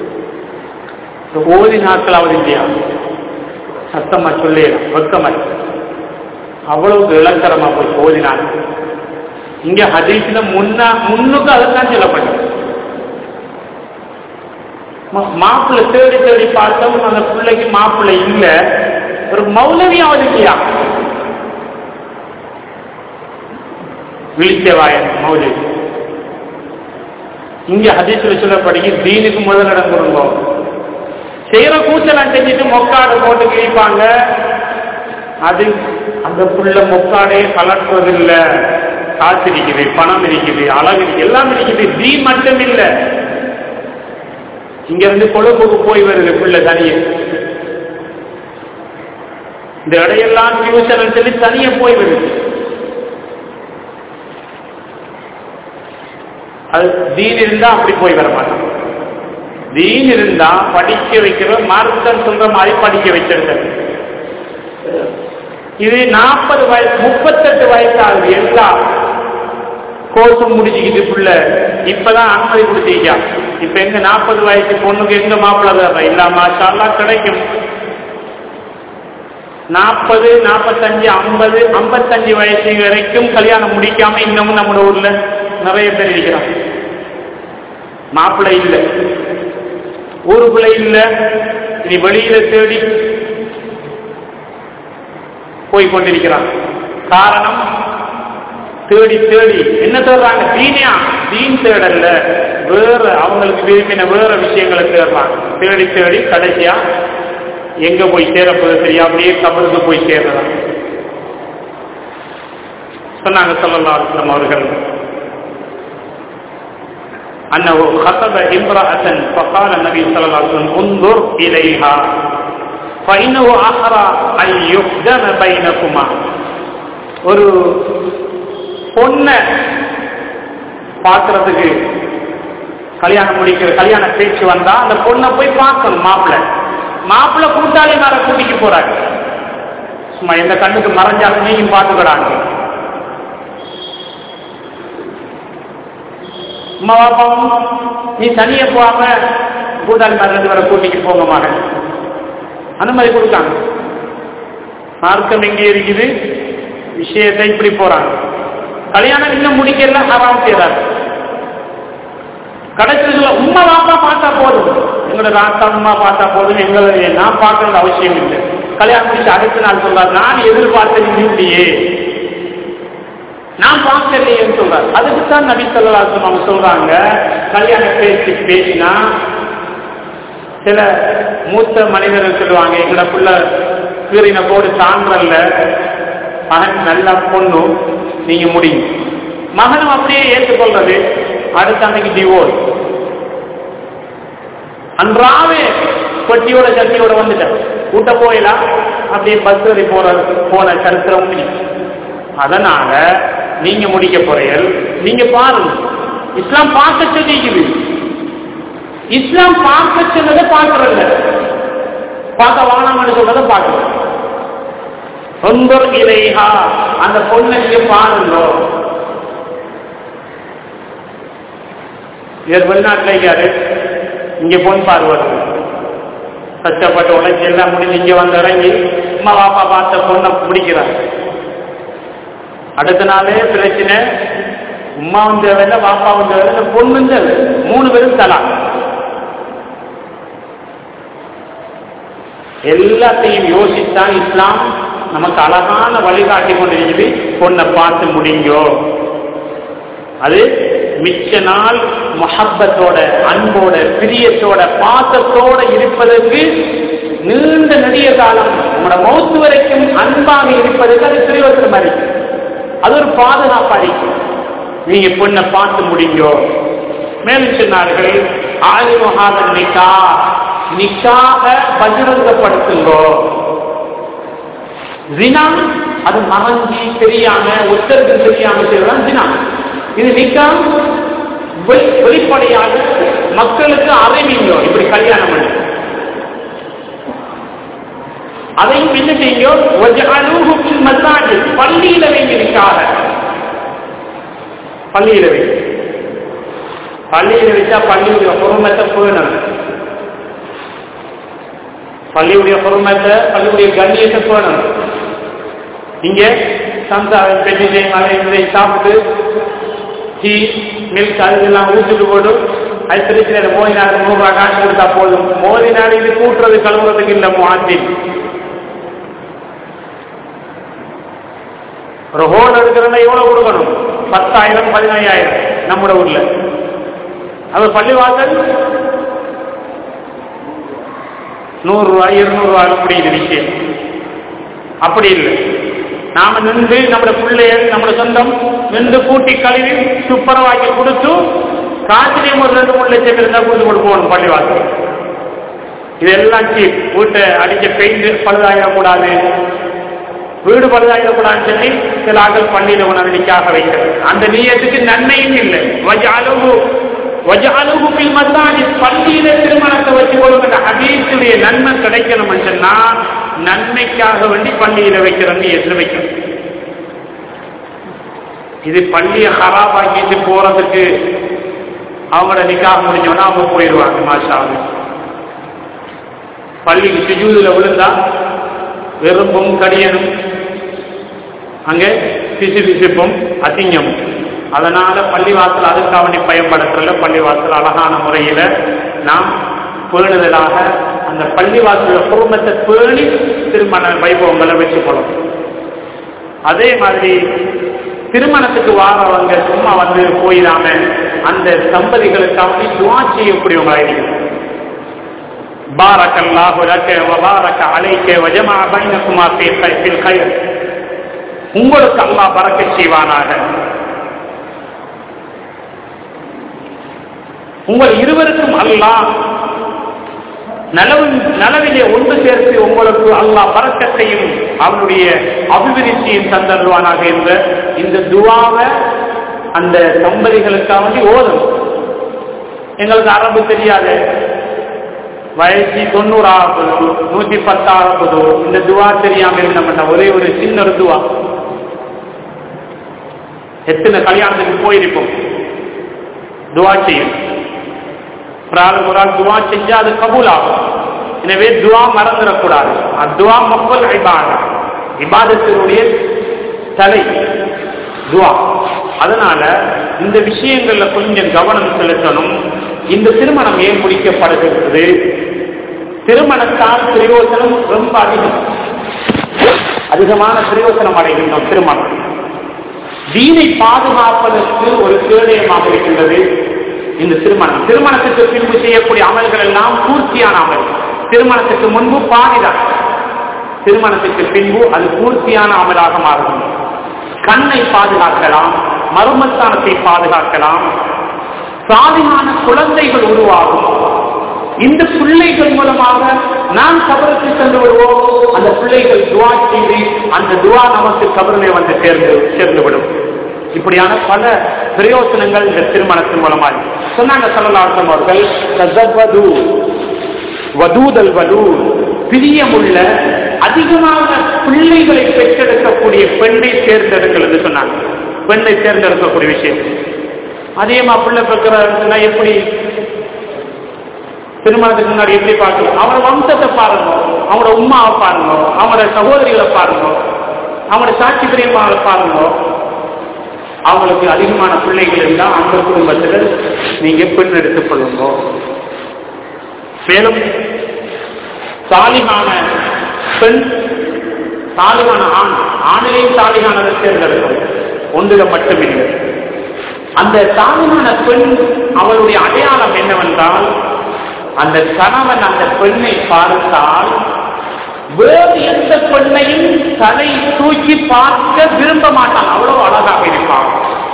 ஓதி நாட்களாவது இல்லையா சத்தமா சொல்லிடலாம் வெக்கமா அவ்வளவு இளங்கரமா போய் ஓதினாங்க இங்க ஹதீஸ்ல முன்னா முன்னுக்கு அதுதான் சொல்லப்பட்டது மாப்பிள்ளை தேடி தேடி பார்த்தோம் அந்த பிள்ளைக்கு மாப்பிள்ளை இல்ல ஒரு மௌலவியாவது இல்லையா விழித்தவாயன் மௌலவி இங்க ஹதீஸ்ல சொல்லப்படுங்க தீனுக்கு முதலிடம் கொடுங்க செய்யற கூச்சலாம் செஞ்சுட்டு மொக்காடு போட்டு கிழிப்பாங்க அது அந்த புள்ள மொக்காடே கலட்டுறதில்ல காசு இருக்குது பணம் இருக்குது அழகு இருக்குது எல்லாம் இருக்குது தீ மட்டும் இல்லை இங்க இருந்து கொழும்புக்கு போய் வருது பிள்ளை தனியே இந்த இடையெல்லாம் டியூஷன் சொல்லி தனியே போய் வருது அது தீன் இருந்தா அப்படி போய் வர மாட்டோம் தீன் இருந்தா படிக்க வைக்கிற மார்க்கம் சொல்ற மாதிரி படிக்க வச்சிருக்கிறது இது நாற்பது வயசு முப்பத்தெட்டு வயசு ஆகுது எல்லா கோர்ஸும் முடிச்சுக்கிட்டு புள்ள இப்பதான் அனுமதி கொடுத்தீங்க இப்ப எங்க நாற்பது வயசு பொண்ணுக்கு எங்க மாப்பிள்ள தர்ற இல்ல மாஷாலாம் கிடைக்கும் நாற்பது நாற்பத்தஞ்சு ஐம்பது ஐம்பத்தஞ்சு வயசு வரைக்கும் கல்யாணம் முடிக்காம இன்னமும் நம்ம ஊர்ல நிறைய பேர் இருக்கிறோம் மாப்பிள்ளை இல்லை ஊருக்குள்ள இல்ல இனி வெளியில தேடி போய் கொண்டிருக்கிறான் காரணம் தேடி தேடி என்ன தேடுறாங்க தீனியா தீன் தேடல்ல வேற அவங்களுக்கு விரும்பின வேற விஷயங்களை தேடுறாங்க தேடி தேடி கடைசியா எங்க போய் சேரப்போது சரியா அப்படியே கபருக்கு போய் சேர்றதா சொன்னாங்க சொல்லலாம் அலுவலம் அவர்கள் أنه خطب امرأة فقال النبي صلى الله عليه وسلم انظر إليها فإنه أحرى أن يخدم بينكما ஒரு பொண்ணை பார்க்கறதுக்கு கல்யாணம் முடிக்கிற கல்யாண பேச்சு வந்தா அந்த பொண்ணை போய் பார்க்கணும் மாப்பிள்ளை மாப்பிள்ளை கூட்டாளி மேல கூட்டிட்டு போறாங்க சும்மா எந்த கண்ணுக்கு மறைஞ்சாலும் நீயும் பார்த்துக்கிறாங்க அம்மா பாப்பாவும் நீ தனியே போகாம கூட்டாளி மேல ரெண்டு பேரை கூட்டிட்டு போங்க மகன் அனுமதி கொடுத்தாங்க மார்க்கம் எங்கே இருக்குது விஷயத்தை இப்படி போறாங்க கல்யாணம் இன்னும் முடிக்கல ஹராம் செய்யறாரு கடைசியில் உண்மை வாப்பா பார்த்தா போதும் எங்களோட ராத்தா அம்மா பார்த்தா போதும் எங்களை நான் பார்க்கறது அவசியம் இல்லை கல்யாணம் முடிச்சு அடுத்த நாள் சொல்றாரு நான் எதிர்பார்த்தது இல்லையே நான் பார்க்கலையேன்னு சொல்றாரு அதுக்கு தான் நபி சொல்லலாசம் அவங்க சொல்றாங்க கல்யாண பேசி பேசினா சில மூத்த மனிதர்கள் சொல்லுவாங்க எங்களோட புள்ள கீறின போடு சான்றல்ல மகன் நல்ல பொண்ணு நீங்க முடியும் மகனும் அப்படியே ஏற்றுக்கொள்றது அடுத்த அன்னைக்கு டிவோர்ஸ் அன்றாவே கொட்டியோட சட்டியோட வந்துட்டேன் கூட்ட போயிடலாம் அப்படியே பஸ் ஏறி போற போன சரித்திரம் உண்டு. அதனால நீங்க முடிக்க போறீர்கள் நீங்க பாருங்க இஸ்லாம் பார்க்க சொல்லிக்குது இஸ்லாம் பார்க்க சொன்னதை பார்க்கறதில்ல பார்க்க வானாமன்னு சொல்றதை பார்க்கறது ரொம்ப இலைஹா அந்த பொண்ணை நீங்க பாருங்க இவர் வெளிநாட்டில் இருக்காரு இங்க பொன் பார்வாரு கஷ்டப்பட்டு உழைச்சி எல்லாம் முடிஞ்சு இங்க வந்து இறங்கி அம்மா பாப்பா பார்த்த பொண்ணை பிடிக்கிறார் அடுத்த நாளே பிரச்சனை உமாவும் தேவையில்லை பாப்பாவும் தேவையில்லை இந்த பொண்ணும் தேவை மூணு பேரும் தலா எல்லாத்தையும் யோசித்தான் இஸ்லாம் நமக்கு அழகான வழிகாட்டி கொண்டிருக்குது பொண்ணை பார்த்து முடிங்கோ அது மிச்ச நாள் மொஹப்பத்தோட அன்போட பிரியத்தோட பாசத்தோட இருப்பதற்கு நீண்ட நெடிய காலம் நம்மளோட மௌத்து வரைக்கும் அன்பாக இருப்பதற்கு அது பிரிவத்தில் மாதிரி அது ஒரு பாதுகாப்பு அளிக்கும் நீங்க பொண்ணை பார்த்து முடிங்கோ மேலும் சொன்னார்கள் ஆலிமகாத நிக்கா நிக்காக பகிரங்கப்படுத்துங்கோ ஜினா அது மறைஞ்சி தெரியாம ஒருத்தருக்கு தெரியாம செய்வதுதான் ஜினா இது நிக்கா வெளி- வெளிப்படையாக மக்களுக்கு அறிவிங்கோ இப்படி கல்யாணம் பண்ணி அதையும் என்ன செய்யுங்கோ வஜஅலூஹு ஃபில் மசாஜித் பள்ளியில வைங்க நிக்காக பள்ளியில வைங்க பள்ளியில வச்சா பள்ளியுடைய பொறுமத்தை பேணணும் பள்ளியுடைய பொறுமத்தை பள்ளியுடைய கண்ணியத்தை பேணணும் இங்க சம்சாவை பெண்ணிலை மலை இதை சாப்பிட்டு டீ மில்க் அதெல்லாம் ஊற்றிட்டு போட்டு அது திருச்சி மோதி நாள் நூறு ரூபாய் காசு கொடுத்தா போதும் மோதி நாள் இது கூட்டுறது கழுவுறதுக்கு இல்லை மாற்றி ஒரு ஹோல் எடுக்கிறதா எவ்வளவு கொடுக்கணும் பத்தாயிரம் பதினையாயிரம் நம்முடைய ஊர்ல அது பள்ளிவாசல் நூறு ரூபாய் இருநூறு ரூபாய் முடியுது விஷயம் அப்படி இல்லை நாம நின்று நம்முடைய பிள்ளைகள் நம்முடைய சொந்தம் நின்று கூட்டி கழுவி துப்புரவாக்கி கொடுத்து காசிலையும் ஒரு ரெண்டு மூணு லட்சம் இருந்தா கொடுத்து கொடுப்போம் பள்ளிவாசல் இதெல்லாம் சீப் வீட்டை அடிச்ச பெயிண்ட் பழுதாகிடக்கூடாது வீடு பழுதாகிடக்கூடாதுன்னு சொல்லி சில ஆக்கள் பள்ளியில உணவு நிக்காக வைக்கிறது அந்த நீயத்துக்கு நன்மையும் இல்லை வஜாலுகு வஜாலுகு பில் மசாஜித் பள்ளியில திருமணத்தை வச்சு கொடுக்கிற ஹதீஸுடைய நன்மை கிடைக்கணும்னு சொன்னா நன்மைக்காக வேண்டி பள்ளியில வைக்கிறன்னு எதிர் வைக்கணும் இது பள்ளியை ஹராபாக்கிட்டு போறதுக்கு அவங்களோட நிக்காக முடிஞ்சோன்னா அவங்க போயிடுவாங்க மாஷா அல்லாஹ். பள்ளிக்கு சுஜூதுல விழுந்தா வெறுப்பும் கடியனும் அங்கே பிசு பிசுப்பும் அசிங்கமும் அதனால பள்ளிவாசல் அதுக்காக வேண்டி பயன்படுத்தல பள்ளிவாசல் அழகான முறையில நாம் பேணுதலாக அந்த பள்ளிவாசல குடும்பத்தை பேணி திருமண வைபவங்களை வச்சுக்கணும் அதே மாதிரி திருமணத்துக்கு வாரவங்க சும்மா வந்து போயிடாம அந்த தம்பதிகளுக்காக துவா செய்யக்கூடியவங்களா இருக்கிறது بارك الله لك وبارك عليك وجمع بينكما في خير في الخير உங்களுக்கு அல்லாஹ் பறக்கச் செய்வானாக உங்கள் இருவருக்கும் அல்லாஹ் நலவு நலவிலே ஒன்று சேர்த்து உங்களுக்கு அல்லாஹ் பறக்கத்தையும் அவனுடைய அபிவிருத்தியும் தந்தருவானாக என்ற இந்த துவாவை அந்த தம்பதிகளுக்காக வேண்டி ஓதும் எங்களுக்கு அரபு தெரியாது வயசு தொண்ணூறு ஆகுது நூத்தி பத்து ஆகுது இந்த துவா தெரியாம இருந்தோம்னா ஒரே ஒரு சின்ன ஒரு துவா எத்தனை கல்யாணத்துக்கு போயிருப்போம் துவா செய்யும் ஒரு ஆள் ஒரு ஆள் துவா செஞ்சா அது கபூல் ஆகும் எனவே துவா மறந்துடக்கூடாது அத்துவா மக்கள் இபாதா இபாதத்தினுடைய தலை துவா அதனால இந்த விஷயங்கள்ல கொஞ்சம் கவனம் செலுத்தணும் இந்த திருமணம் ஏன் முடிக்கப்படுகிறது திருமணத்தால் பிரயோசனம் ரொம்ப அதிகம் அதிகமான பிரயோசனம் அடைகின்றோம் திருமணம் தீனை பாதுகாப்பதற்கு ஒரு கேடயமாக இருக்கின்றது இந்த திருமணம் திருமணத்துக்கு பின்பு செய்யக்கூடிய அமல்கள் எல்லாம் பூர்த்தியான அமல் திருமணத்துக்கு முன்பு பாதிதான் திருமணத்துக்கு பின்பு அது பூர்த்தியான அமலாக மாறும் கண்ணை பாதுகாக்கலாம் மர்மஸ்தானத்தை பாதுகாக்கலாம் சாதியான குழந்தைகள் உருவாகும் இந்த பிள்ளைகள் மூலமாக நாம் கபருக்கு சென்று வருவோம் அந்த பிள்ளைகள் துவா செய்து அந்த துவா நமக்கு கபரிலே வந்து சேர்ந்து சேர்ந்துவிடும் இப்படியான பல பிரயோசனங்கள் இந்த திருமணத்தின் மூலமாக சொன்னாங்க சொல்லலாசம் அவர்கள் தசவது வதூதல் வலு பிரியமுள்ள அதிகமாக பிள்ளைகளை பெற்றெடுக்கக்கூடிய பெண்ணை தேர்ந்தெடுங்கள் என்று சொன்னாங்க பெண்ணை தேர்ந்தெடுக்கக்கூடிய விஷயம் அதிகமா பிள்ளை பெற்கிறாருன்னா எப்படி திருமணத்துக்கு முன்னாடி எப்படி பார்க்கணும் அவனோட வம்சத்தை பாருங்க அவனோட உமாவை பாருங்க அவனோட சகோதரிகளை பாருங்க அவனோட சாட்சி பிரியமாவை பாருங்க அவங்களுக்கு அதிகமான பிள்ளைகள் இருந்தால் அந்த குடும்பத்தில் நீங்க பெண் எடுத்துக் கொள்ளுங்க மேலும் சாலிகான பெண் சாலிகான ஆண் ஆணிலையும் சாலிகானதை தேர்ந்தெடுக்கும் ஒன்றில மட்டுமில்லை அந்த சாலிகான பெண் அவளுடைய அடையாளம் என்னவென்றால் அந்த கணவன் அந்த பெண்ணை பார்த்தால் வேறு எந்த பெண்ணையும் தலை தூக்கி பார்க்க விரும்ப மாட்டான் அவ்வளவு அழகாக இருப்பான்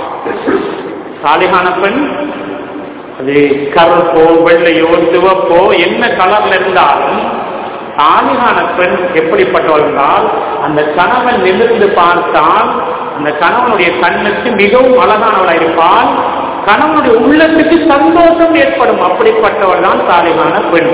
சாலிகான பெண் அது கருப்போ வெள்ளையோ சிவப்போ என்ன கலர்ல இருந்தாலும் சாலிகான பெண் எப்படிப்பட்டவள் என்றால் அந்த கணவன் நிமிர்ந்து பார்த்தால் அந்த கணவனுடைய கண்ணுக்கு மிகவும் அழகானவளாக இருப்பாள் கணவனுடைய உள்ளத்துக்கு சந்தோஷம் ஏற்படும் அப்படிப்பட்டவள் தான் சாலிகான பெண்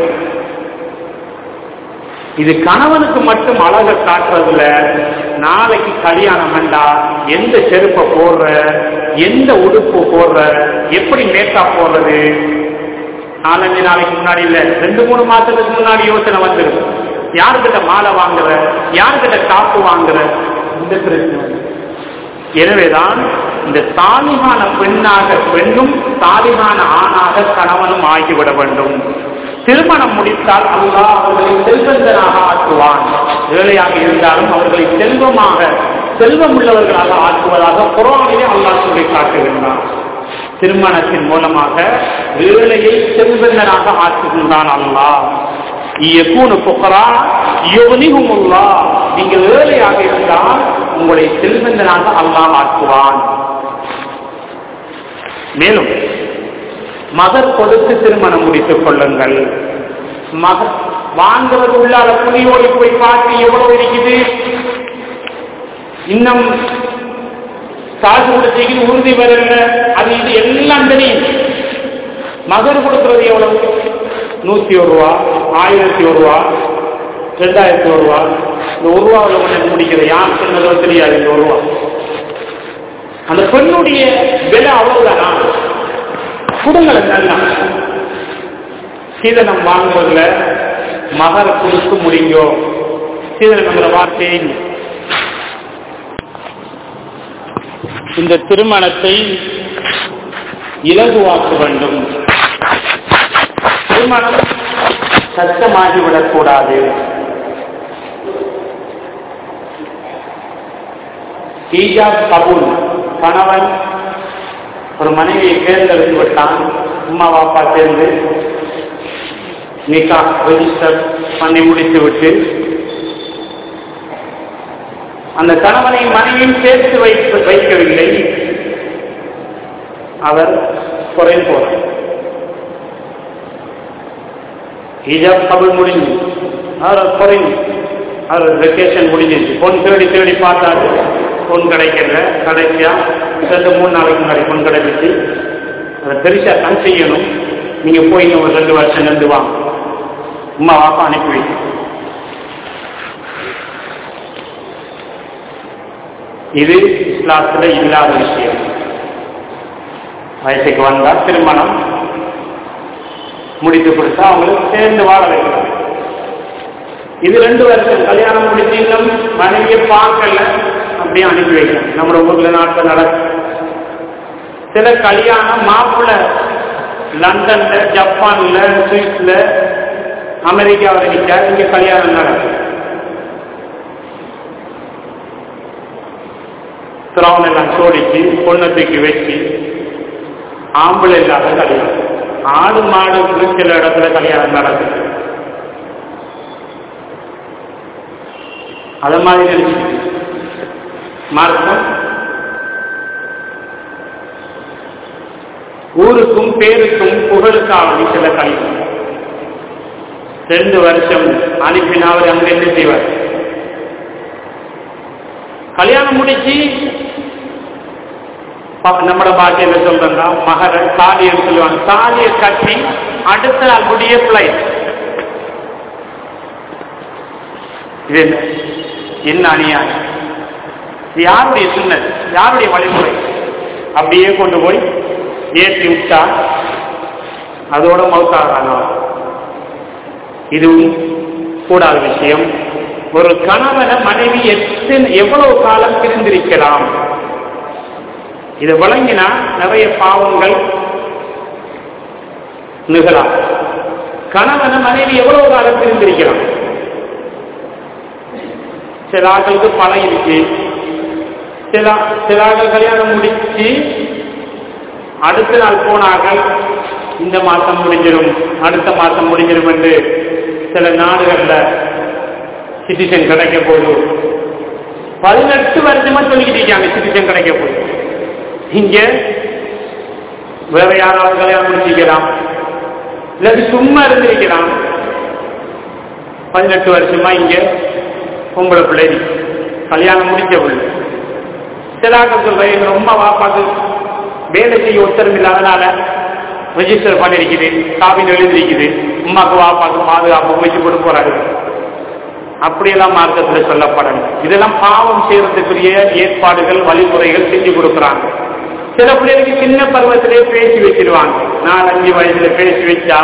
இது கணவனுக்கு மட்டும் அழக காட்டுறதுல நாளைக்கு கல்யாணம் வேண்டா எந்த செருப்பை போடுற எந்த உடுப்பு போடுற எப்படி மேக்கப் போடுறது நாலஞ்சு நாளைக்கு முன்னாடி இல்ல ரெண்டு மூணு மாசத்துக்கு முன்னாடி யோசனை வந்துடும் யாருக்கிட்ட மாலை வாங்குற யாருக்கிட்ட காப்பு வாங்குற இந்த பிரச்சனை எனவேதான் இந்த சாலிகான பெண்ணாக பெண்ணும் சாலிகான ஆணாக கணவனும் ஆகிவிட வேண்டும் திருமணம் முடித்தால் அல்லாஹ் அவர்களை செல்வந்தனாக ஆக்குவான் ஏழையாக இருந்தாலும் அவர்களை செல்வமாக செல்வம் உள்ளவர்களாக ஆக்குவதாக குரானிலே அல்லாஹ் சொல்லி காட்டுகின்றான் திருமணத்தின் மூலமாக ஏழையை செல்வந்தனாக ஆக்குகின்றான் அல்லாஹ் இயக்கூனு புகரா யுவனிகுமுல்லா நீங்கள் ஏழையாக இருந்தால் உங்களை செல்வந்தனாக அல்லாஹ் ஆக்குவான் மேலும் மகர் கொடுத்து திருமணம் முடித்துக் கொள்ளுங்கள் மகர் வாங்குவது உள்ளால புலியோடி போய் பார்த்து எவ்வளவு இருக்குது இன்னும் காசு கொடுத்தீங்க உறுதி வரல அது இது எல்லாம் தெரியும் மகர் கொடுக்கிறது எவ்வளவு நூத்தி ஒரு ரூபா ஆயிரத்தி ஒரு ரூபா ரெண்டாயிரத்தி ஒரு ரூபா இந்த ஒரு ரூபாவில் ஒன்று முடிக்கிறது யார் சொன்னதோ தெரியாது இந்த ஒரு ரூபா அந்த பெண்ணுடைய விலை அவ்வளவுதானா குடுங்களை நல்லா சீதனம் வாங்குறதுல மகர் கொடுத்து முடிங்கோ சீதனம்ங்கிற வார்த்தையை இந்த திருமணத்தை இலகுவாக்க வேண்டும் திருமணம் கஷ்டமாகிவிடக் கூடாது ஈஜாப் கபூல் கணவன் ஒரு மனைவியை தேர்ந்தெடுத்து விட்டான் அம்மா பாப்பா சேர்ந்து நிக்கா ரெஜிஸ்டர் பண்ணி முடித்து விட்டு அந்த கணவனை மனைவியும் சேர்த்து வைத்து வைக்கவில்லை அவர் குறைந்து போறார் ஹிஜாப் கபல் முடிஞ்சு அவர் குறைஞ்சு அவர் வெக்கேஷன் முடிஞ்சிருச்சு பொன் தேடி தேடி பார்த்தாரு பொன் கிடைக்கல கடைசியா ரெண்டு மூணு நாளைக்கு முன்னாடி பொன் கிடைச்சிச்சு அதை பெருசா கண் செய்யணும் நீங்க போய் இன்னும் ஒரு ரெண்டு வருஷம் நின்று வாங்க உமா வாப்பா அனுப்பி வைக்க இது இஸ்லாத்துல இல்லாத விஷயம் வயசுக்கு வந்தா திருமணம் முடித்து கொடுத்தா அவங்களுக்கு சேர்ந்து வாழ வைக்கணும் இது ரெண்டு வருஷம் கல்யாணம் முடிச்சு இன்னும் மனைவியை பார்க்கல அப்படியே அனுப்பி வைக்கணும் நம்ம ஊர்ல நாட்டில் நடக்கும் சில கல்யாணம் மாப்பிள்ள லண்டன்ல ஜப்பான்ல சுவிஸ்ல அமெரிக்காவில் நிற்கா இங்க கல்யாணம் நடக்கும் திராவணம் எல்லாம் சோடிச்சு பொண்ணை தூக்கி வச்சு ஆம்பளை இல்லாத கல்யாணம் ஆடு மாடு சில இடத்துல கல்யாணம் நடக்குது அது மாதிரி நினைச்சு மார்க்கம் ஊருக்கும் பேருக்கும் புகழுக்காக சில கல்யாணம் ரெண்டு வருஷம் அனுப்பினாவர் அங்க என்ன செய்வார் கல்யாணம் முடிச்சு நம்மட பாட்டியில சொல்றா மகர தாலியன்னு சொல்லுவாங்க தாலியை கட்டி அடுத்த நாள் முடிய பிளைட் இது என்ன என்ன அநியாயம் இது யாருடைய சுண்ணது யாருடைய வழிமுறை அப்படியே கொண்டு போய் ஏற்றி விட்டா அதோட மௌத்தாகிறாங்க இதுவும் கூடாத விஷயம் ஒரு கணவன மனைவி எத்தனை எவ்வளவு காலம் பிரிந்திருக்கலாம் இதை வழங்கினா நிறைய பாவங்கள் நிகழலாம் கணவன மனைவி எவ்வளவு காலம் பிரிந்திருக்கலாம் சில ஆட்களுக்கு பழகிடுச்சு சில சில ஆட்கள் கல்யாணம் முடிச்சு அடுத்த நாள் போனார்கள் இந்த மாசம் முடிஞ்சிடும் அடுத்த மாசம் முடிஞ்சிடும் என்று சில நாடுகள்ல சிட்டிசன் கிடைக்க போது பதினெட்டு வருஷமா சொல்லிக்கிட்டு இருக்காங்க சிட்டிசன் கிடைக்க போது இங்க வேற யாராவது கல்யாணம் முடிச்சிக்கலாம் இல்லாட்டி சும்மா இருந்திருக்கலாம் பதினெட்டு வருஷமா இங்க பொம்பளை பிள்ளை கல்யாணம் முடிச்ச பிள்ளை சில ஆட்கள் சொல்ற எங்க ரொம்ப வாப்பாக்கு வேலை செய்ய உத்தரவு இல்லாதனால ரெஜிஸ்டர் பண்ணிருக்குது காபின் எழுதிருக்குது உமாக்கு வாப்பாக்கு பாதுகாப்பு வச்சு கொண்டு போறாரு அப்படியெல்லாம் மார்க்கத்தில் சொல்லப்படணும் இதெல்லாம் பாவம் செய்யறதுக்குரிய ஏற்பாடுகள் வழிமுறைகள் செஞ்சு கொடுக்குறாங்க சில பிள்ளைகளுக்கு சின்ன பருவத்திலே பேசி வச்சிருவாங்க நாலு அஞ்சு வயசுல பேசி வச்சா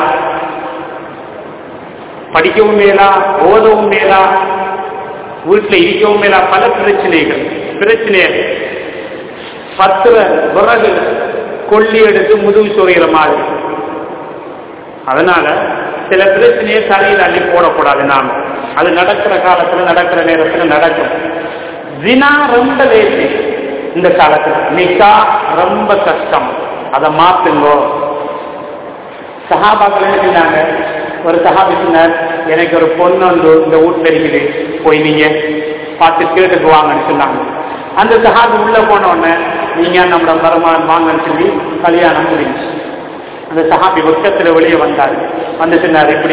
படிக்கவும் மேலா ஓதவும் மேலா வீட்டுல இருக்கவும் மேலா பல பிரச்சனைகள் பிரச்சனைகள் பத்து விறகு கொல்லி எடுத்து முதுகு சொறிகிற மாதிரி அதனால சில பிரச்சனையை தலையில் அள்ளி போடக்கூடாது நாம் அது நடக்கிற காலத்துல நடக்கிற நேரத்துல நடக்கும் தினா ரொம்ப லேசி இந்த காலத்துல நிக்கா ரொம்ப கஷ்டம் அதை மாத்துங்கோ சஹாபாக்கள் என்ன செஞ்சாங்க ஒரு சஹாபி சொன்னார் எனக்கு ஒரு பொண்ணு வந்து இந்த வீட்டுல இருக்குது போய் நீங்க பார்த்து கேட்டுக்கு வாங்கன்னு சொன்னாங்க அந்த சஹாபி உள்ள போன உடனே நீங்க நம்மளோட வருமானம் வாங்கன்னு சொல்லி கல்யாணம் முடிஞ்சு அந்த சஹாபி வெக்கத்துல வெளியே வந்தார் வந்து சொன்னார் இப்படி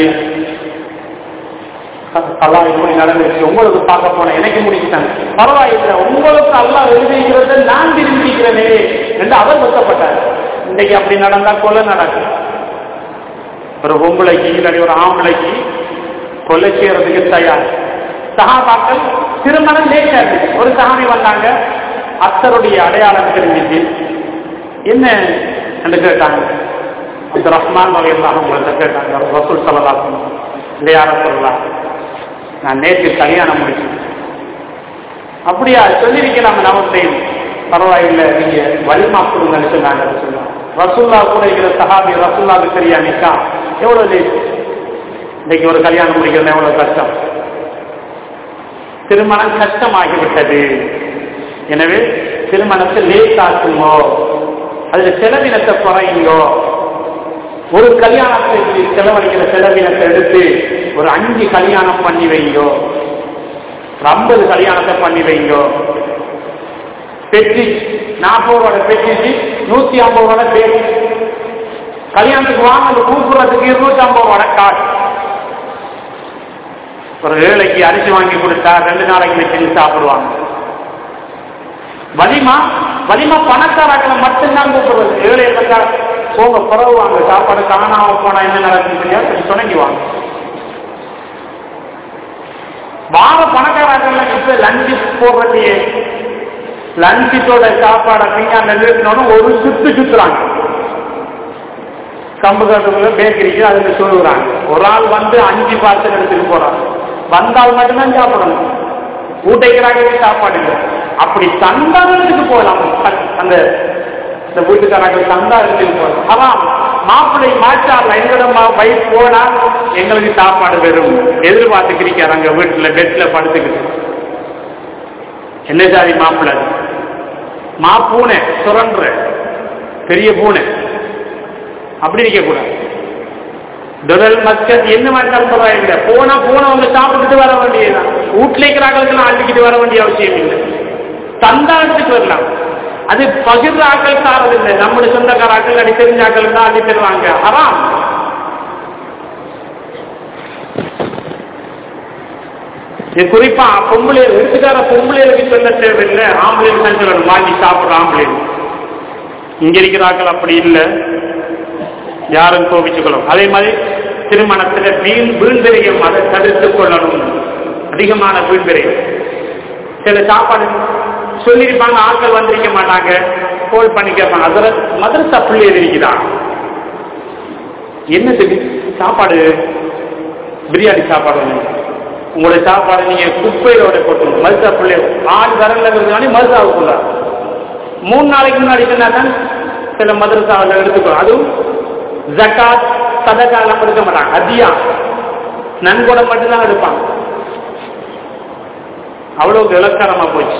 அல்லா இப்படி நடந்துச்சு உங்களுக்கு பார்க்க போன எனக்கு முடிச்சுட்டாங்க பரவாயில்லை உங்களுக்கு அல்லா எழுதிக்கிறத நான் விரும்பிக்கிறேனே என்று அவர் வெக்கப்பட்டார் இன்னைக்கு அப்படி நடந்தா கொலை நடக்கும் ஒரு பொம்பளைக்கு இல்லாட்டி ஒரு ஆம்பளைக்கு கொலை செய்யறதுக்கு தயார் சகாபாக்கள் திருமணம் லேட்டா இருந்துச்சு ஒரு சகாமி வந்தாங்க அத்தருடைய அடையாளம் தெரிஞ்சிச்சு என்ன என்று கேட்டாங்க அப்துல் ரஹ்மான் வகையில்லாம உங்கள்கிட்ட கேட்டாங்க ரசூல் சொல்லலாம் இல்லையா சொல்லலாம் நான் நேற்று கல்யாணம் முடிச்சேன் அப்படியா சொல்லியிருக்கலாம் நமக்கு பரவாயில்லை நீங்க வலிமா கொடுங்கன்னு சொன்னாங்க ரசூல்லா ரசூல்லா கூட இருக்கிற சஹாபி ரசூல்லாவுக்கு சரியா நிக்கா எவ்வளவு லேட் இன்னைக்கு ஒரு கல்யாணம் முடிக்கிறது எவ்வளவு கஷ்டம் திருமணம் கஷ்டமாகிவிட்டது எனவே திருமணத்தை லேட் ஆக்குங்கோ அதுல செலவினத்தை குறையுங்கோ ஒரு கல்யாணத்துக்கு செலவழிக்கிற செலவினத்தை எடுத்து ஒரு அஞ்சு கல்யாணம் பண்ணி வைங்கோ ஒரு ஐம்பது கல்யாணத்தை பண்ணி வைங்கோ பெற்றி நாற்பது ரூபாய் பெற்றிச்சு நூத்தி ஐம்பது ரூபாய் பேசி கல்யாணத்துக்கு வாங்க கூப்பிடுறதுக்கு இருநூத்தி ஐம்பது ரூபாய் காசு ஒரு ஏழைக்கு அரிசி வாங்கி கொடுத்தா ரெண்டு நாளைக்கு வச்சு சாப்பிடுவாங்க வலிமா வலிமா பணக்காராக்களை மட்டும்தான் கூப்பிடுறது ஏழை இருந்தா போங்க புறவுவாங்க சாப்பாடு காணாம போனா என்ன நடக்குன்னு தெரியாது கொஞ்சம் துணங்கிவாங்க வார பணக்காராக்கள் இப்ப லஞ்சு போடுறதையே லஞ்சிட்டோட சாப்பாடை பீங்கான் நிறுத்தினோட ஒரு சுத்து சுத்துறாங்க கம்பு கட்டுக்குள்ள பேக்கரிக்கு அதுல சொல்லுறாங்க ஒரு ஆள் வந்து அஞ்சு பார்சல் எடுத்துட்டு போறாங்க வந்தால் மட்டும்தான் சாப்பிடணும் ஊட்டைக்கிறாங்க சாப்பாடு இல்லை அப்படி சந்தானத்துக்கு போகலாம் அந்த இந்த வீட்டுக்காரங்க சந்தா எடுத்துட்டு போகலாம் அதான் மாப்பிள்ளை மாற்றார்ல எங்களோட வயசு போனா எங்களுக்கு சாப்பாடு வெறும் எதிர்பார்த்துக்கிறீங்க வீட்டுல பெட்ல படுத்துக்கிட்டு என்ன ஜாதி மாப்பிள்ளை மா பூனை சுரன்ற பெரிய பூனை அப்படி இருக்க கூடாது துடல் மக்கள் என்ன மாதிரி பரவாயில்லை போனா போன அவங்க சாப்பிட்டுட்டு வர வேண்டியதுதான் வீட்டுல இருக்கிறாங்களுக்கெல்லாம் அள்ளிக்கிட்டு வர வேண்டிய அவசியம் இல்லை தந்தாளத்துக்கு வரலாம் அது பகிர்ந்த ஆக்கள் சாரதில்லை நம்முடைய சொந்தக்கார ஆக்கள் அடி தெரிஞ்ச ஆக்கள் தான் அள்ளி தருவாங்க அதான் இது குறிப்பா பொம்பளை வீட்டுக்கார பொம்பளைகளுக்கு சொல்ல தேவையில்லை ஆம்பளைக்கு தான் சொல்லணும் வாங்கி சாப்பிடுற ஆம்பளை இங்க இருக்கிற ஆக்கள் அப்படி இல்லை யாரும் கோபிச்சுக்கணும் அதே மாதிரி திருமணத்துல வீண் வீண்பிரியம் அதை தடுத்துக் கொள்ளணும் அதிகமான வீண்பிரியம் சில சாப்பாடு சொல்லியிருப்பாங்க ஆட்கள் வந்திருக்க மாட்டாங்க கோல் பண்ணி கேட்பாங்க அதில் மதரசா பிள்ளைகள் இருக்கிறான் என்ன சொல்லி சாப்பாடு பிரியாணி சாப்பாடு வேணும். உங்களுடைய சாப்பாடு நீங்க குப்பையோட போட்டு மருசா பிள்ளை ஆள் வரலங்கிறதுனால மருசாவுக்குள்ள மூணு நாளைக்கு முன்னாடி சொன்னாதான் சில மதரசாவில் எடுத்துக்கணும் அதுவும் ஜக்காத் சதக்கா எல்லாம் எடுக்க மாட்டாங்க அதியா நன்கொடை மட்டும்தான் எடுப்பாங்க அவ்வளவு இலக்காரமா போச்சு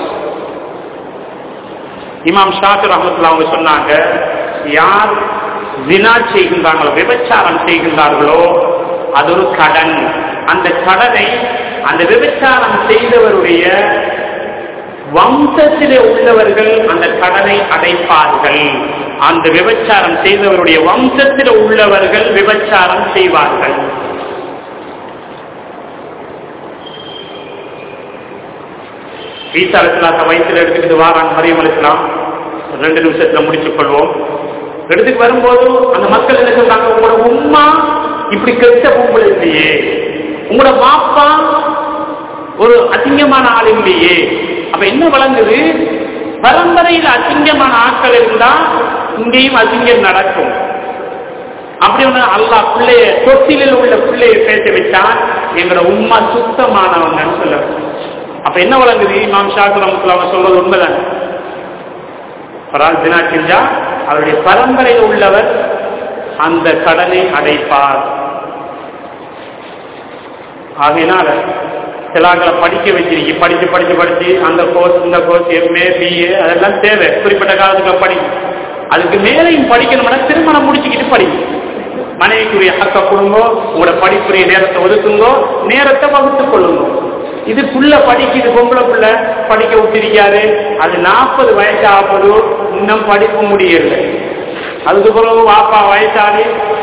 இமாம் ஷாஃபி ரஹமத்துல்லா அவங்க சொன்னாங்க யார் வினா செய்கின்றாங்களோ விபச்சாரம் செய்கின்றார்களோ அது ஒரு கடன் அந்த கடனை அந்த விபச்சாரம் செய்தவருடைய வம்சத்திலே உள்ளவர்கள் அந்த கடனை அடைப்பார்கள் அந்த விபச்சாரம் செய்தவருடைய வம்சத்தில் உள்ளவர்கள் விபச்சாரம் செய்வார்கள் ஈசா அலிஸ்லாத்த வயிற்றுல எடுத்துக்கிட்டு வாரான் மரியம் அலிஸ்லாம் ரெண்டு நிமிஷத்துல முடிச்சுக் கொள்வோம் எடுத்துட்டு வரும்போது அந்த மக்கள் என்ன சொல்றாங்க உங்களோட உம்மா இப்படி கெட்ட பொம்பளை இல்லையே உங்களோட மாப்பா ஒரு அசிங்கமான ஆள் இல்லையே அப்ப என்ன வழங்குது பரம்பரையில் அசிங்கமான ஆட்கள் இருந்தா இங்கேயும் அசிங்கம் நடக்கும் அப்படி ஒண்ணு அல்லா பிள்ளைய தொட்டிலில் உள்ள பிள்ளைய பேச வச்சால் எங்களோட உம்மா சுத்தமானவங்கன்னு சொல்ல அப்ப என்ன வழங்குது இமாம் ஷாக்குரம் அவங்க சொல்றது உண்மைதான் பரால் தினா செஞ்சா அவருடைய பரம்பரையில் உள்ளவர் அந்த கடனை அடைப்பார் ஆகையினால சிலாக்களை படிக்க வச்சிருக்கி படிச்சு படிச்சு படிச்சு அந்த கோர்ஸ் இந்த கோர்ஸ் எம்ஏ பிஏ அதெல்லாம் தேவை குறிப்பிட்ட காலத்துக்கு படி அதுக்கு மேலையும் படிக்கணும்னா திருமணம் முடிச்சுக்கிட்டு படிங்க மனைவிக்குரிய ஹக்க கொடுங்கோ உங்களோட படிப்புரிய நேரத்தை ஒதுக்குங்கோ நேரத்தை வகுத்துக் கொள்ளுங்க இது புள்ள படிக்குது பொம்பளை புள்ள படிக்க விட்டிருக்காரு அது நாற்பது வயசு ஆகுது இன்னும் படிப்பு முடியல அதுக்கு பிறகு வாப்பா வயசாகி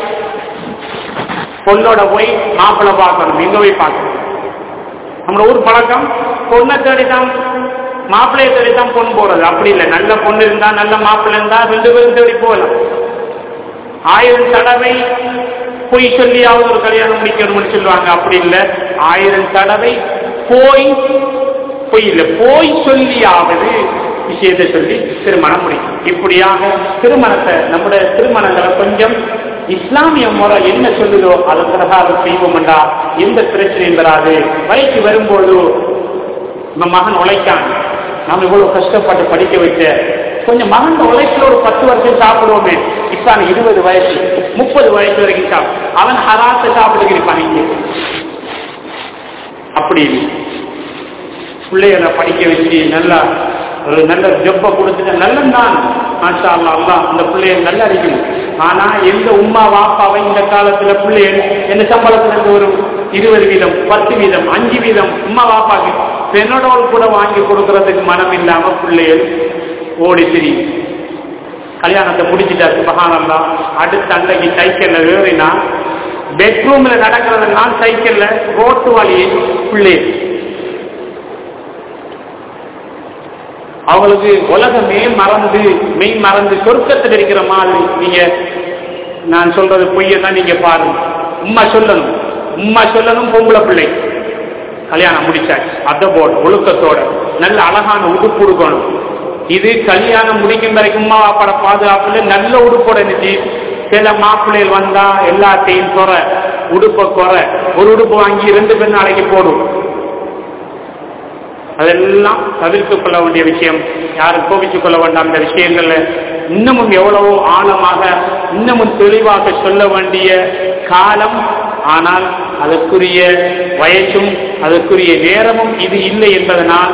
பொண்ணோட போய் மாப்பிள்ளை பார்க்கணும் எங்க போய் பார்க்கணும் நம்ம ஊர் பழக்கம் பொண்ணை தேடிதான் மாப்பிள்ளையை தேடிதான் பொண்ணு போறது அப்படி இல்லை நல்ல பொண்ணு இருந்தா நல்ல மாப்பிள்ளை இருந்தா ரெண்டு பேரும் தேடி போகலாம் ஆயிரம் தடவை பொய் சொல்லியாவது ஒரு கல்யாணம் முடிக்கணும்னு சொல்லுவாங்க அப்படி இல்லை ஆயிரம் தடவை போய் பொய் இல்லை போய் சொல்லியாவது விஷயத்தை சொல்லி திருமணம் முடிக்கும் இப்படியாக திருமணத்தை நம்முடைய திருமணங்களை கொஞ்சம் இஸ்லாமிய முறை என்ன சொல்லுதோ அதன் பிரகாரம் செய்வோம்டா எந்த பிரச்சனையும் வராது வயசு வரும்போது நம்ம மகன் உழைக்கான் நாம் இவ்வளவு கஷ்டப்பட்டு படிக்க வச்ச கொஞ்சம் மகன் உழைப்புல ஒரு பத்து வருஷம் சாப்பிடுவோமே இப்ப அவன் இருபது வயசு முப்பது வயசு வரைக்கும் சாப்பிடும் அவன் ஹராத்த சாப்பிட்டு இருப்பான் இங்கே அப்படி பிள்ளைகளை படிக்க வச்சு நல்லா ஒரு நல்ல ஜப்ப கொடுத்துட்டு நல்லந்தான் மாஷா அல்லா அல்லா அந்த பிள்ளைய நல்லா அடிக்கணும் ஆனா எந்த உம்மா வாப்பாவை இந்த காலத்துல பிள்ளைய எந்த சம்பளத்துல இருந்து ஒரு இருபது வீதம் பத்து வீதம் அஞ்சு வீதம் உம்மா வாப்பாக்கு பெண்ணோட கூட வாங்கி கொடுக்கறதுக்கு மனம் இல்லாம பிள்ளைகள் ஓடி திரியும் கல்யாணத்தை முடிச்சுட்டா சுபகானந்தா அடுத்த அன்னைக்கு சைக்கிள்ல ஏறினா பெட்ரூம்ல நடக்கிறதெல்லாம் சைக்கிள்ல ரோட்டு வழியே பிள்ளை அவங்களுக்கு உலகமே மறந்து மெய் மறந்து சொர்க்கத்தில் இருக்கிற மாதிரி நீங்க நான் சொல்றது பொய்யை தான் நீங்க பாருங்க உம்மா சொல்லணும் உம்மா சொல்லணும் பொம்பளை பிள்ளை கல்யாணம் முடிச்சாச்சு அதபோட ஒழுக்கத்தோட நல்ல அழகான உடுப்பு உடுக்கணும் இது கல்யாணம் முடிக்கும் வரைக்கும் உமா வாப்பாட பாதுகாப்புல நல்ல உடுப்போட இருந்துச்சு சில மாப்பிள்ளைகள் வந்தா எல்லாத்தையும் குறை உடுப்ப குறை ஒரு உடுப்பு வாங்கி ரெண்டு பேர் நாளைக்கு போடும் அதெல்லாம் தவிர்த்துக் கொள்ள வேண்டிய விஷயம் யாரும் கோபித்துக் கொள்ள வேண்டாம் இந்த விஷயங்கள்ல இன்னமும் எவ்வளவோ ஆழமாக இன்னமும் தெளிவாக சொல்ல வேண்டிய காலம் ஆனால் அதற்குரிய வயசும் அதற்குரிய நேரமும் இது இல்லை என்பதனால்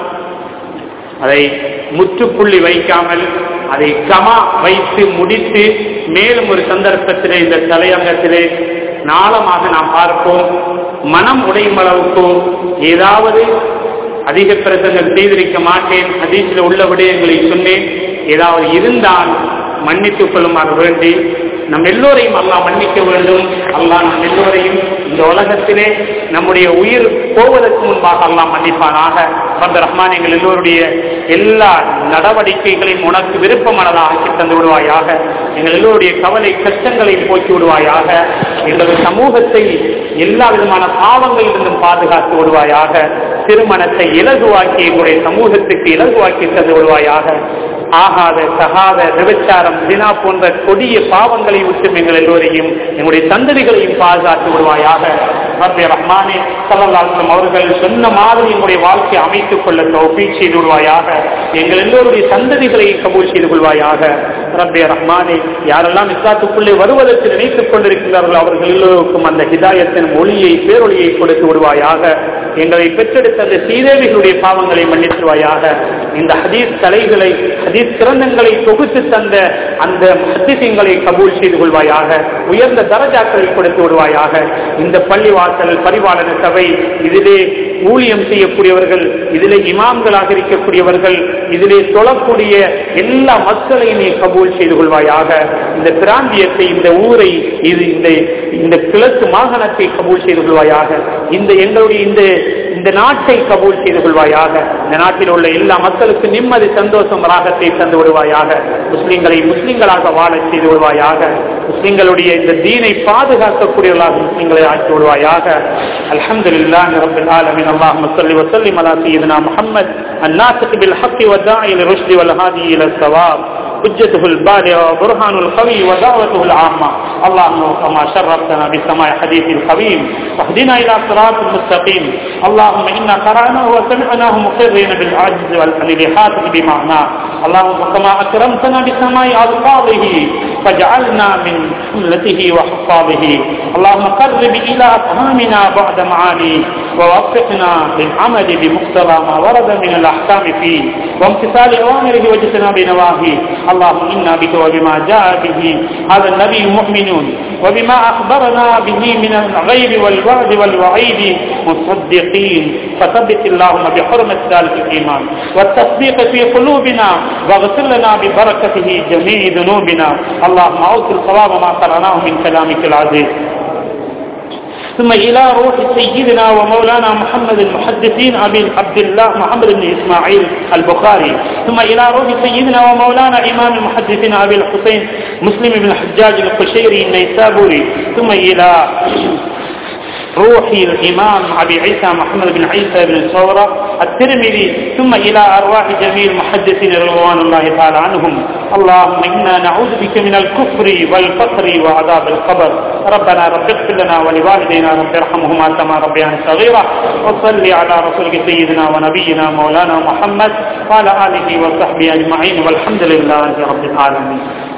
அதை முற்றுப்புள்ளி வைக்காமல் அதை கமா வைத்து முடித்து மேலும் ஒரு சந்தர்ப்பத்திலே இந்த தலையங்கத்திலே நாளமாக நாம் பார்ப்போம் மனம் உடையும் அளவுக்கு ஏதாவது அதிக பிரசங்கள் செய்திருக்க மாட்டேன் அதீசில் உள்ள விடயங்களை சொன்னேன் ஏதாவது இருந்தால் மன்னித்துக் கொள்ளுமாறு வேண்டி நம் எல்லோரையும் அல்லாஹ் மன்னிக்க வேண்டும் அல்லாஹ் நம் எல்லோரையும் இந்த உலகத்திலே நம்முடைய உயிர் போவதற்கு முன்பாக அல்லாஹ் மன்னிப்பானாக அந்த ரஹ்மான் எங்கள் எல்லோருடைய எல்லா நடவடிக்கைகளையும் உனக்கு விருப்பமானதாக ஆக்கி தந்து விடுவாயாக எங்கள் எல்லோருடைய கவலை கஷ்டங்களை போக்கி விடுவாயாக எங்களது சமூகத்தை எல்லா விதமான பாவங்களிலிருந்தும் பாதுகாத்து விடுவாயாக திருமணத்தை இலகுவாக்கி எங்களுடைய சமூகத்துக்கு இலகுவாக்கி தந்து விடுவாயாக ஆகாத சகாத விபச்சாரம் தினா போன்ற கொடிய பாவங்களை விட்டு எங்கள் எல்லோரையும் எங்களுடைய சந்ததிகளையும் பாதுகாத்து விடுவாயாக ரப்பே ரஹ்மானே சல்லல்லாஹும் அவர்கள் சொன்ன மாதிரி எங்களுடைய வாழ்க்கையை அமைத்துக் கொள்ள தௌஃபீக் செய்து விடுவாயாக எங்கள் எல்லோருடைய சந்ததிகளையும் கபூல் செய்து கொள்வாயாக ரப்பே ரஹ்மானே யாரெல்லாம் இஸ்லாத்துக்குள்ளே வருவதற்கு நினைத்துக் கொண்டிருக்கிறார்களோ அவர்கள் எல்லோருக்கும் அந்த ஹிதாயத்தின் ஒளியை பேரொழியை கொடுத்து விடுவாயாக எங்களை பெற்றெடுத்த அந்த சீதேவிகளுடைய பாவங்களை மன்னித்துவாயாக இந்த ஹதீஸ் தலைகளை ஹதீஸ் கிரந்தங்களை தொகுத்து தந்த அந்த ஹதீசங்களை கபூல் செய்து கொள்வாயாக உயர்ந்த தரஜாக்களை கொடுத்து விடுவாயாக இந்த பள்ளி வாசல் பரிபாலன சபை இதிலே ஊழியம் செய்யக்கூடியவர்கள் இதிலே இமாம்களாக இருக்கக்கூடியவர்கள் இதிலே தொழக்கூடிய எல்லா மக்களையும் நீ கபூல் செய்து கொள்வாயாக இந்த பிராந்தியத்தை இந்த ஊரை இது இந்த இந்த கிழக்கு மாகாணத்தை கபூல் செய்து கொள்வாயாக இந்த எங்களுடைய இந்த இந்த நாட்டை கபூல் செய்து கொள்வாயாக இந்த நாட்டில் உள்ள எல்லா மக்களுக்கு நிம்மதி சந்தோஷம் ராகத்தை தந்து விடுவாயாக முஸ்லிம்களை முஸ்லிம்களாக வாழ செய்து விடுவாயாக முஸ்லிம்களுடைய இந்த தீனை பாதுகாக்கக்கூடியவர்களாக முஸ்லிம்களை ஆக்கி விடுவாயாக அல்ஹம்துலில்லாஹி ரப்பில் ஆலமீன் اللهم صل وسلم على سيدنا محمد الناطق بالحق والداعي للرشد والهادي الى الصواب حجته البالغة وبرهان القوي ودعوته العامة اللهم كما شرفتنا بسماع حديث القويم واهدنا إلى صراط المستقيم اللهم إنا قرأناه وسمعناه مقرين بالعجز والإلحاد بمعناه اللهم كما أكرمتنا بسماع ألفاظه فاجعلنا من حملته وحفاظه اللهم قرب إلى أفهامنا بعد معاني ووفقنا للعمل بمقتضى ما ورد من الأحكام فيه وامتثال أوامره واجتناب نواهيه اللهم إنا بك وبما جاء به هذا النبي مؤمنون وبما أخبرنا به من الغيب والوعد والوعيد مصدقين فثبت اللهم بحرمة ذلك الإيمان والتصديق في قلوبنا واغفر لنا ببركته جميع ذنوبنا اللهم أوصل صواب ما قرأناه من كلامك العزيز ثم إلى روح سيدنا ومولانا محمد المحدثين أبي عبد الله محمد بن إسماعيل البخاري ثم إلى روح سيدنا ومولانا إمام المحدثين أبي الحسين مسلم بن الحجاج القشيري النيسابوري ثم إلى روحي الإمام أبي عيسى محمد بن عيسى بن ثورة الترمذي ثم إلى أرواح جميع المحدثين رضوان الله تعالى عنهم اللهم إنا نعوذ بك من الكفر والفقر وعذاب القبر ربنا رب اغفر لنا ولوالدينا رب ارحمهما كما ربيان صغيرا وصل على رسولك سيدنا ونبينا مولانا محمد وعلى آله وصحبه أجمعين والحمد لله رب العالمين